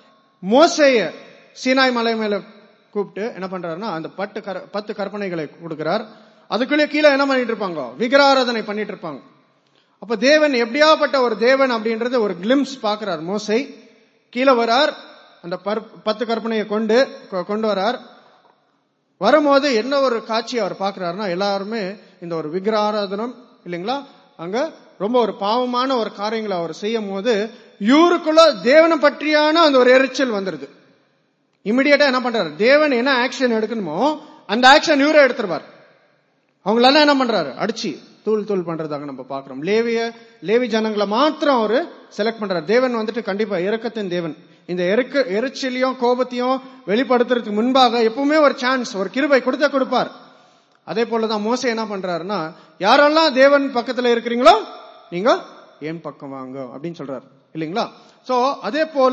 மோசேய சீனாய் மலை மேல கூப்பிட்டு என்ன பண்றாருன்னா அந்த பட்டு கர பத்து கற்பனைகளை கொடுக்கிறார் அதுக்குள்ளே கீழே என்ன பண்ணிட்டு இருப்பாங்க விக்கிராராதனை பண்ணிட்டு இருப்பாங்க அப்ப தேவன் எப்படியாப்பட்ட ஒரு தேவன் அப்படின்றது ஒரு கிளிம்ஸ் பாக்குறார் மோசை கீழே வரார் அந்த பர்- பத்து கற்பனையை கொண்டு கொ- கொண்டு வரார் வரும்போது என்ன ஒரு காட்சி அவர் பார்க்கிறாருன்னா எல்லாருமே இந்த ஒரு விக்கிராராதனம் இல்லைங்களா அங்க ரொம்ப ஒரு பாவமான ஒரு காரியங்களை அவர் செய்யும் போது இவருக்குள்ள தேவனை பற்றியான அந்த ஒரு எரிச்சல் வந்துருது இமிடியேட்டா என்ன பண்றாரு தேவன் என்ன ஆக்ஷன் எடுக்கணுமோ அந்த ஆக்ஷன் இவரே எடுத்துருவார் அவங்களெல்லாம் என்ன பண்றாரு அடிச்சு தூள் தூள் பண்றதாக நம்ம பாக்குறோம் லேவிய லேவி ஜனங்களை மாத்திரம் அவரு செலக்ட் பண்றாரு தேவன் வந்துட்டு கண்டிப்பா இறக்கத்தின் தேவன் இந்த இறக்க எரிச்சலையும் கோபத்தையும் வெளிப்படுத்துறதுக்கு முன்பாக எப்பவுமே ஒரு சான்ஸ் ஒரு கிருபை கொடுத்தா கொடுப்பார் அதே போலதான் மோசே என்ன பண்றாருன்னா யாரெல்லாம் தேவன் பக்கத்துல இருக்கிறீங்களோ நீங்க என் பக்கம் வாங்க அப்படின்னு சொல்றாரு இல்லைங்களா சோ அதே போல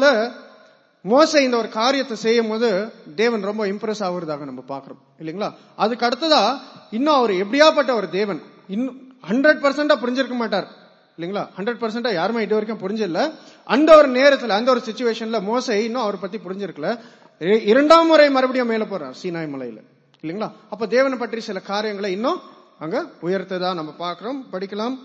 மோசே இந்த ஒரு காரியத்தை செய்யும் போது தேவன் ரொம்ப இம்ப்ரெஸ் ஆகுறதாக நம்ம பாக்குறோம் இல்லைங்களா அதுக்கு அடுத்ததா இன்னும் அவர் எப்படியாப்பட்ட ஒரு தேவன் இன்னும் ஹண்ட்ரட் பர்சன்டா புரிஞ்சிருக்க மாட்டார் இல்லைங்களா ஹண்ட்ரட் பர்சன்டா யாருமே இது வரைக்கும் புரிஞ்சில்ல அந்த ஒரு நேரத்துல அந்த ஒரு சுச்சுவேஷன்ல மோசை இன்னும் அவரை பத்தி புரிஞ்சிருக்கல இ- இரண்டாம் முறை மறுபடியும் மேல போறார் சீனாய் மலையில இல்லைங்களா அப்ப தேவனை பற்றி சில காரியங்களை இன்னும் அங்க உயர்த்ததா நம்ம பார்க்கிறோம் படிக்கலாம்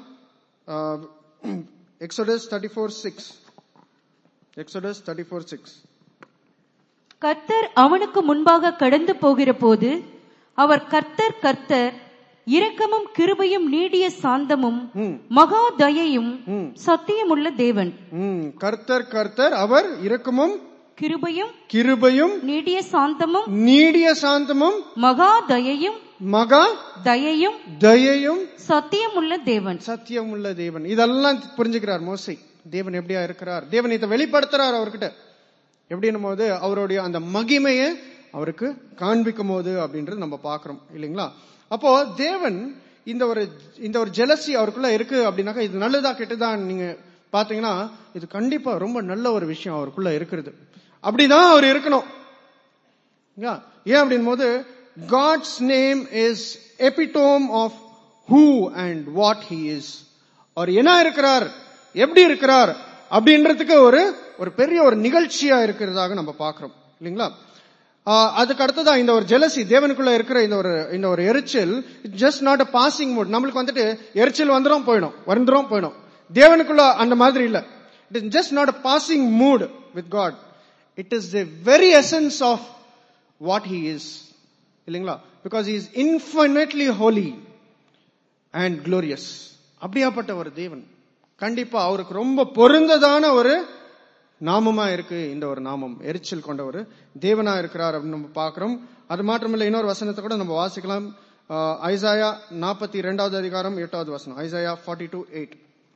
Exodus thirty four six Exodus thirty four six கர்த்தர் அவனுக்கு முன்பாக கடந்து போகிற போது அவர் கர்த்தர் கர்த்தர் இரக்கமும் கிருபையும் நீடிய சாந்தமும் ம். மகா தயையும் ம். சத்தியமுள்ள தேவன் ம், கர்த்தர் கர்த்தர் அவர் இரக்கமும் கிருபையும் கிருபையும் நீடிய சாந்தமும் நீடிய சாந்தமும் மகா தயையும் மகா தயையும் தயையும் சத்தியமுள்ள தேவன் சத்தியம் உள்ள தேவன் இதெல்லாம் புரிஞ்சுக்கிறார் மோசை தேவன் எப்படியா இருக்கிறார் தேவன் இதை வெளிப்படுத்துறார் அவர்கிட்ட எப்படின்னும் போது அவருடைய அந்த மகிமையை அவருக்கு காண்பிக்கும் போது அப்படின்றது நம்ம பாக்குறோம் இல்லைங்களா அப்போ தேவன் இந்த ஒரு இந்த ஒரு ஜெலசி அவருக்குள்ள இருக்கு அப்படின்னாக்கா இது நல்லதா கெட்டதா நீங்க பாத்தீங்கன்னா இது கண்டிப்பா ரொம்ப நல்ல ஒரு விஷயம் அவருக்குள்ள இருக்கிறது அப்படிதான் அவர் இருக்கணும் Yeah. ஏன் அப்படின் போது God's name is epitome of who and what he is அவர் என்ன இருக்கிறார் எப்படி இருக்கிறார் அப்படின்றதுக்கு ஒரு ஒரு பெரிய ஒரு நிகழ்ச்சியா இருக்கிறதாக நம்ம பார்க்கிறோம் இல்லைங்களா ஆஹ் அதுக்கு அடுத்ததா இந்த ஒரு ஜெலசி தேவனுக்குள்ள இருக்கிற இந்த ஒரு இந்த ஒரு எரிச்சல் just not a passing mood நம்மளுக்கு வந்துட்டு எரிச்சல் வந்துடும் போயிடும் வந்துடும் போயிடும் தேவனுக்குள்ள அந்த மாதிரி இல்ல it is just not a passing mood with God it is the very essence of what he is இல்லைங்களா because he is infinitely holy and glorious அப்படியாப்பட்ட ஒரு தேவன் கண்டிப்பா அவருக்கு ரொம்ப பொருந்ததான ஒரு நாமமா இருக்கு இந்த ஒரு நாமம் எரிச்சல் கொண்ட ஒரு தேவனா இருக்கிறார் அப்படின்னு நம்ம பார்க்கிறோம் அது மாத்திரமில்ல இன்னொரு வசனத்தை கூட நம்ம வாசிக்கலாம் ஆஹ், ஐசாயா நாற்பத்தி ரெண்டாவது அதிகாரம் எட்டாவது வசனம் ஐசாயா ஃபார்ட்டி டூ எயிட்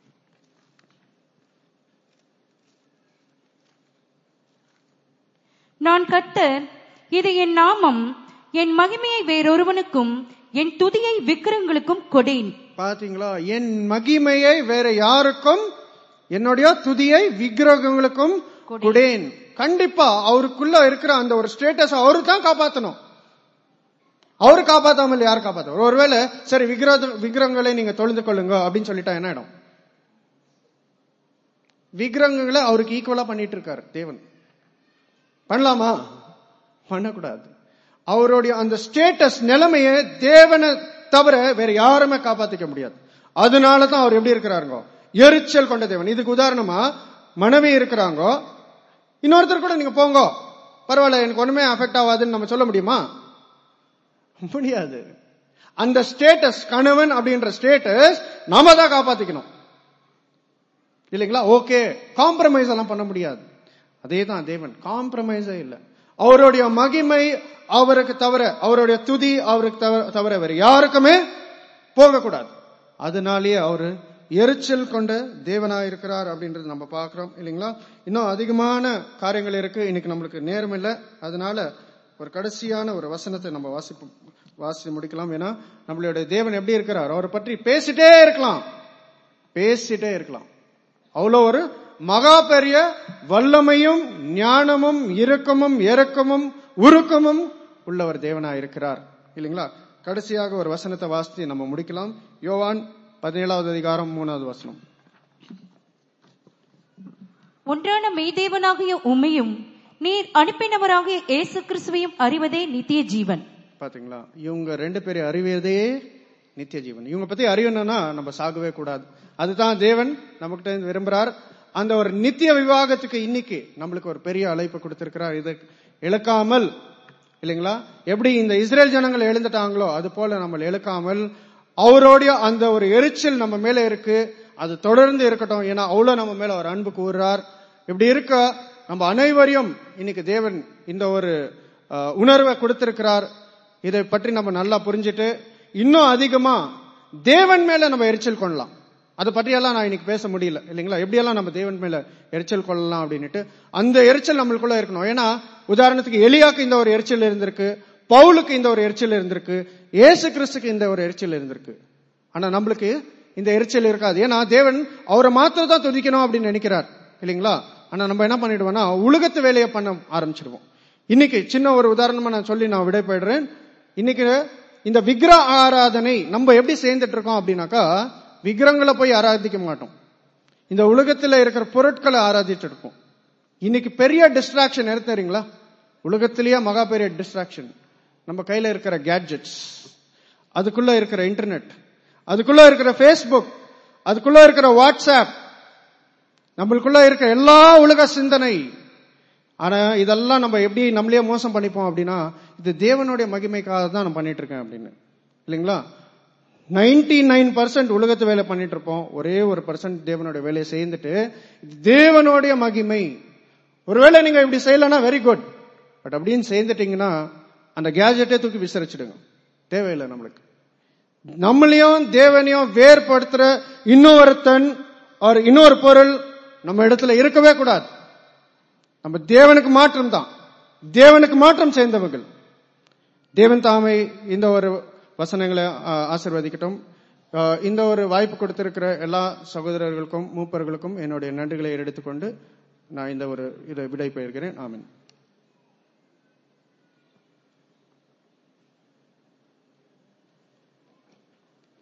நான் கர்த்தர் இது என் நாமம் என் மகிமையை வேறொருவனுக்கும் என் துதியை விக்கிரங்களுக்கும் கொடேன் பாத்தீங்களா என் மகிமையை வேற யாருக்கும் என்னுடைய துதியை விக்கிரகங்களுக்கும் கொடேன் கண்டிப்பா அவருக்குள்ள இருக்கிற அந்த ஒரு ஸ்டேட்டஸ் அவரு தான் காப்பாத்தணும் அவரு காப்பாத்தாமல் யார் காப்பாத்த ஒருவேளை சரி விக்கிரக விக்கிரகங்களை நீங்க தொழுது கொள்ளுங்க அப்படின்னு சொல்லிட்டா என்ன ஆயிடும் விக்கிரகங்களை அவருக்கு ஈக்குவலா பண்ணிட்டு இருக்காரு தேவன் பண்ணலாமா பண்ணக்கூடாது அவருடைய அந்த ஸ்டேட்டஸ் நிலைமையை தேவனை தவிர வேற யாருமே காப்பாத்திக்க முடியாது அதனால தான் அவர் எப்படி இருக்கிறாருங்க எரிச்சல் கொண்ட தேவன் இதுக்கு உதாரணமா மனைவி இருக்கிறாங்க இன்னொருத்தர் கூட நீங்க போங்க பரவாயில்ல எனக்கு ஒண்ணுமே அஃபெக்ட் ஆகாதுன்னு நம்ம சொல்ல முடியுமா முடியாது அந்த ஸ்டேட்டஸ் கணவன் அப்படின்ற ஸ்டேட்டஸ் நாம தான் காப்பாத்திக்கணும் இல்லைங்களா ஓகே காம்ப்ரமைஸ் எல்லாம் பண்ண முடியாது அதே தான் தேவன் காம்ப்ரமைஸே இல்ல அவருடைய மகிமை அவருக்கு தவிர அவருடைய துதி அவருக்கு தவிர- தவிர வேற யாருக்குமே போகக்கூடாது அதனாலேயே அவரு எரிச்சல் கொண்ட தேவனா இருக்கிறார் அப்படின்றது நம்ம பார்க்கிறோம் இல்லைங்களா இன்னும் அதிகமான காரியங்கள் இருக்கு இன்னைக்கு நம்மளுக்கு நேரம் இல்லை அதனால ஒரு கடைசியான ஒரு வசனத்தை நம்ம வாசிப்போம் வாசி முடிக்கலாம் ஏன்னா நம்மளுடைய தேவன் எப்படி இருக்கிறார் அவரை பற்றி பேசிட்டே இருக்கலாம் பேசிட்டே இருக்கலாம் அவ்வளோ ஒரு மகா பெரிய வல்லமையும் ஞானமும் இரக்கமும் இரக்கமும் உருக்கமும் உள்ளவர் தேவனா இருக்கிறார் இல்லைங்களா கடைசியாக ஒரு வசனத்தை வாசித்து நம்ம முடிக்கலாம் யோவான் பதினேழாவது அதிகாரம் மூணாவது வசனம் ஒன்றான மெய்தேவனாகிய உம்மையும் நீர் அனுப்பினவராகிய இயேசு கிறிஸ்துவையும் அறிவதே நித்திய ஜீவன் பாத்தீங்களா இவங்க ரெண்டு பேரும் அறிவதே நித்திய ஜீவன் இவங்க பத்தி அறியணும்னா நம்ம சாகவே கூடாது அதுதான் தேவன் நமக்கிட்ட இருந்து விரும்புறார் அந்த ஒரு நித்திய விவாகத்துக்கு இன்னைக்கு நம்மளுக்கு ஒரு பெரிய அழைப்பு கொடுத்திருக்கிறார் இதை இழக்காமல் இல்லைங்களா எப்படி இந்த இஸ்ரேல் ஜனங்கள் எழுந்துட்டாங்களோ அது போல நம்ம இழக்காமல் அவருடைய அந்த ஒரு எரிச்சல் நம்ம மேல இருக்கு அது தொடர்ந்து இருக்கட்டும் ஏன்னா அவ்வளவு நம்ம மேல ஒரு அன்பு கூறுறார் இப்படி இருக்க நம்ம அனைவரையும் இன்னைக்கு தேவன் இந்த ஒரு அஹ், உணர்வை கொடுத்திருக்கிறார் இதை பற்றி நம்ம நல்லா புரிஞ்சுட்டு இன்னும் அதிகமா தேவன் மேல நம்ம எரிச்சல் கொள்ளலாம் அதை பற்றியெல்லாம் நான் இன்னைக்கு பேச முடியல இல்லைங்களா எப்படியெல்லாம் நம்ம தேவன் மேல எரிச்சல் கொள்ளலாம் அப்படின்னுட்டு அந்த எரிச்சல் நம்மளுக்குள்ள இருக்கணும் ஏன்னா உதாரணத்துக்கு எலியாக்கு இந்த ஒரு எரிச்சல் இருந்திருக்கு பவுலுக்கு இந்த ஒரு எரிச்சல் இருந்திருக்கு இயேசு கிறிஸ்துக்கு இந்த ஒரு எரிச்சல் இருந்திருக்கு ஆனா நம்மளுக்கு இந்த எரிச்சல் இருக்காது ஏன்னா தேவன் அவரை மாத்திரம் தான் துதிக்கணும் அப்படின்னு நினைக்கிறார் இல்லைங்களா ஆனா நம்ம என்ன பண்ணிடுவோம்னா உலகத்து வேலையை பண்ண ஆரம்பிச்சிடுவோம் இன்னைக்கு சின்ன ஒரு உதாரணமா நான் சொல்லி நான் விடை போயிடுறேன் இன்னைக்கு இந்த விக்கிர ஆராதனை நம்ம எப்படி சேர்ந்துட்டு இருக்கோம் அப்படின்னாக்கா விக்கிரங்களை போய் ஆராதிக்க மாட்டோம் இந்த உலகத்துல இருக்கிற பொருட்களை ஆராதிட்டு இருக்கோம் இன்னைக்கு பெரிய டிஸ்ட்ராக்ஷன் எது தெரியுங்களா உலகத்திலேயே மகா பெரிய டிஸ்ட்ராக்ஷன் நம்ம கையில இருக்கிற கேட்ஜெட்ஸ் அதுக்குள்ள இருக்கிற இன்டர்நெட் அதுக்குள்ள இருக்கிற ஃபேஸ்புக் அதுக்குள்ள இருக்கிற வாட்ஸ்அப் நம்மளுக்குள்ள இருக்கிற எல்லா உலக சிந்தனை ஆனா இதெல்லாம் நம்ம எப்படி நம்மளே மோசம் பண்ணிப்போம் அப்படின்னா இது தேவனுடைய மகிமைக்காக தான் நான் பண்ணிட்டு இருக்கேன் அப்படின்னு இல்லைங்களா நைன்டி நைன் பர்சன்ட் உலகத்து வேலை பண்ணிட்டு இருப்போம் ஒரே ஒரு பர்சன்ட் தேவனுடைய வேலையை செய்துட்டு இது தேவனுடைய மகிமை ஒருவேளை நீங்க இப்படி செய்யலன்னா வெரி குட் பட் அப்படின்னு சேர்ந்துட்டீங்கன்னா அந்த கேஜெட்டே தூக்கி விசாரிச்சிடுங்க தேவையில்லை நம்மளுக்கு நம்மளையும் தேவனையும் வேறுபடுத்துற இன்னொருத்தன் ஒரு இன்னொரு பொருள் நம்ம இடத்துல இருக்கவே கூடாது நம்ம தேவனுக்கு மாற்றம் தான் தேவனுக்கு மாற்றம் சேர்ந்தவர்கள் தேவன் தாமை இந்த ஒரு வசனங்களை ஆ, ஆசீர்வதிக்கட்டும் ஆ, இந்த ஒரு வாய்ப்பு கொடுத்திருக்கிற எல்லா சகோதரர்களுக்கும் மூப்பர்களுக்கும் என்னுடைய நன்றிகளை எடுத்துக்கொண்டு நான் இந்த ஒரு இதை விடை பெறுகிறேன் ஆமென்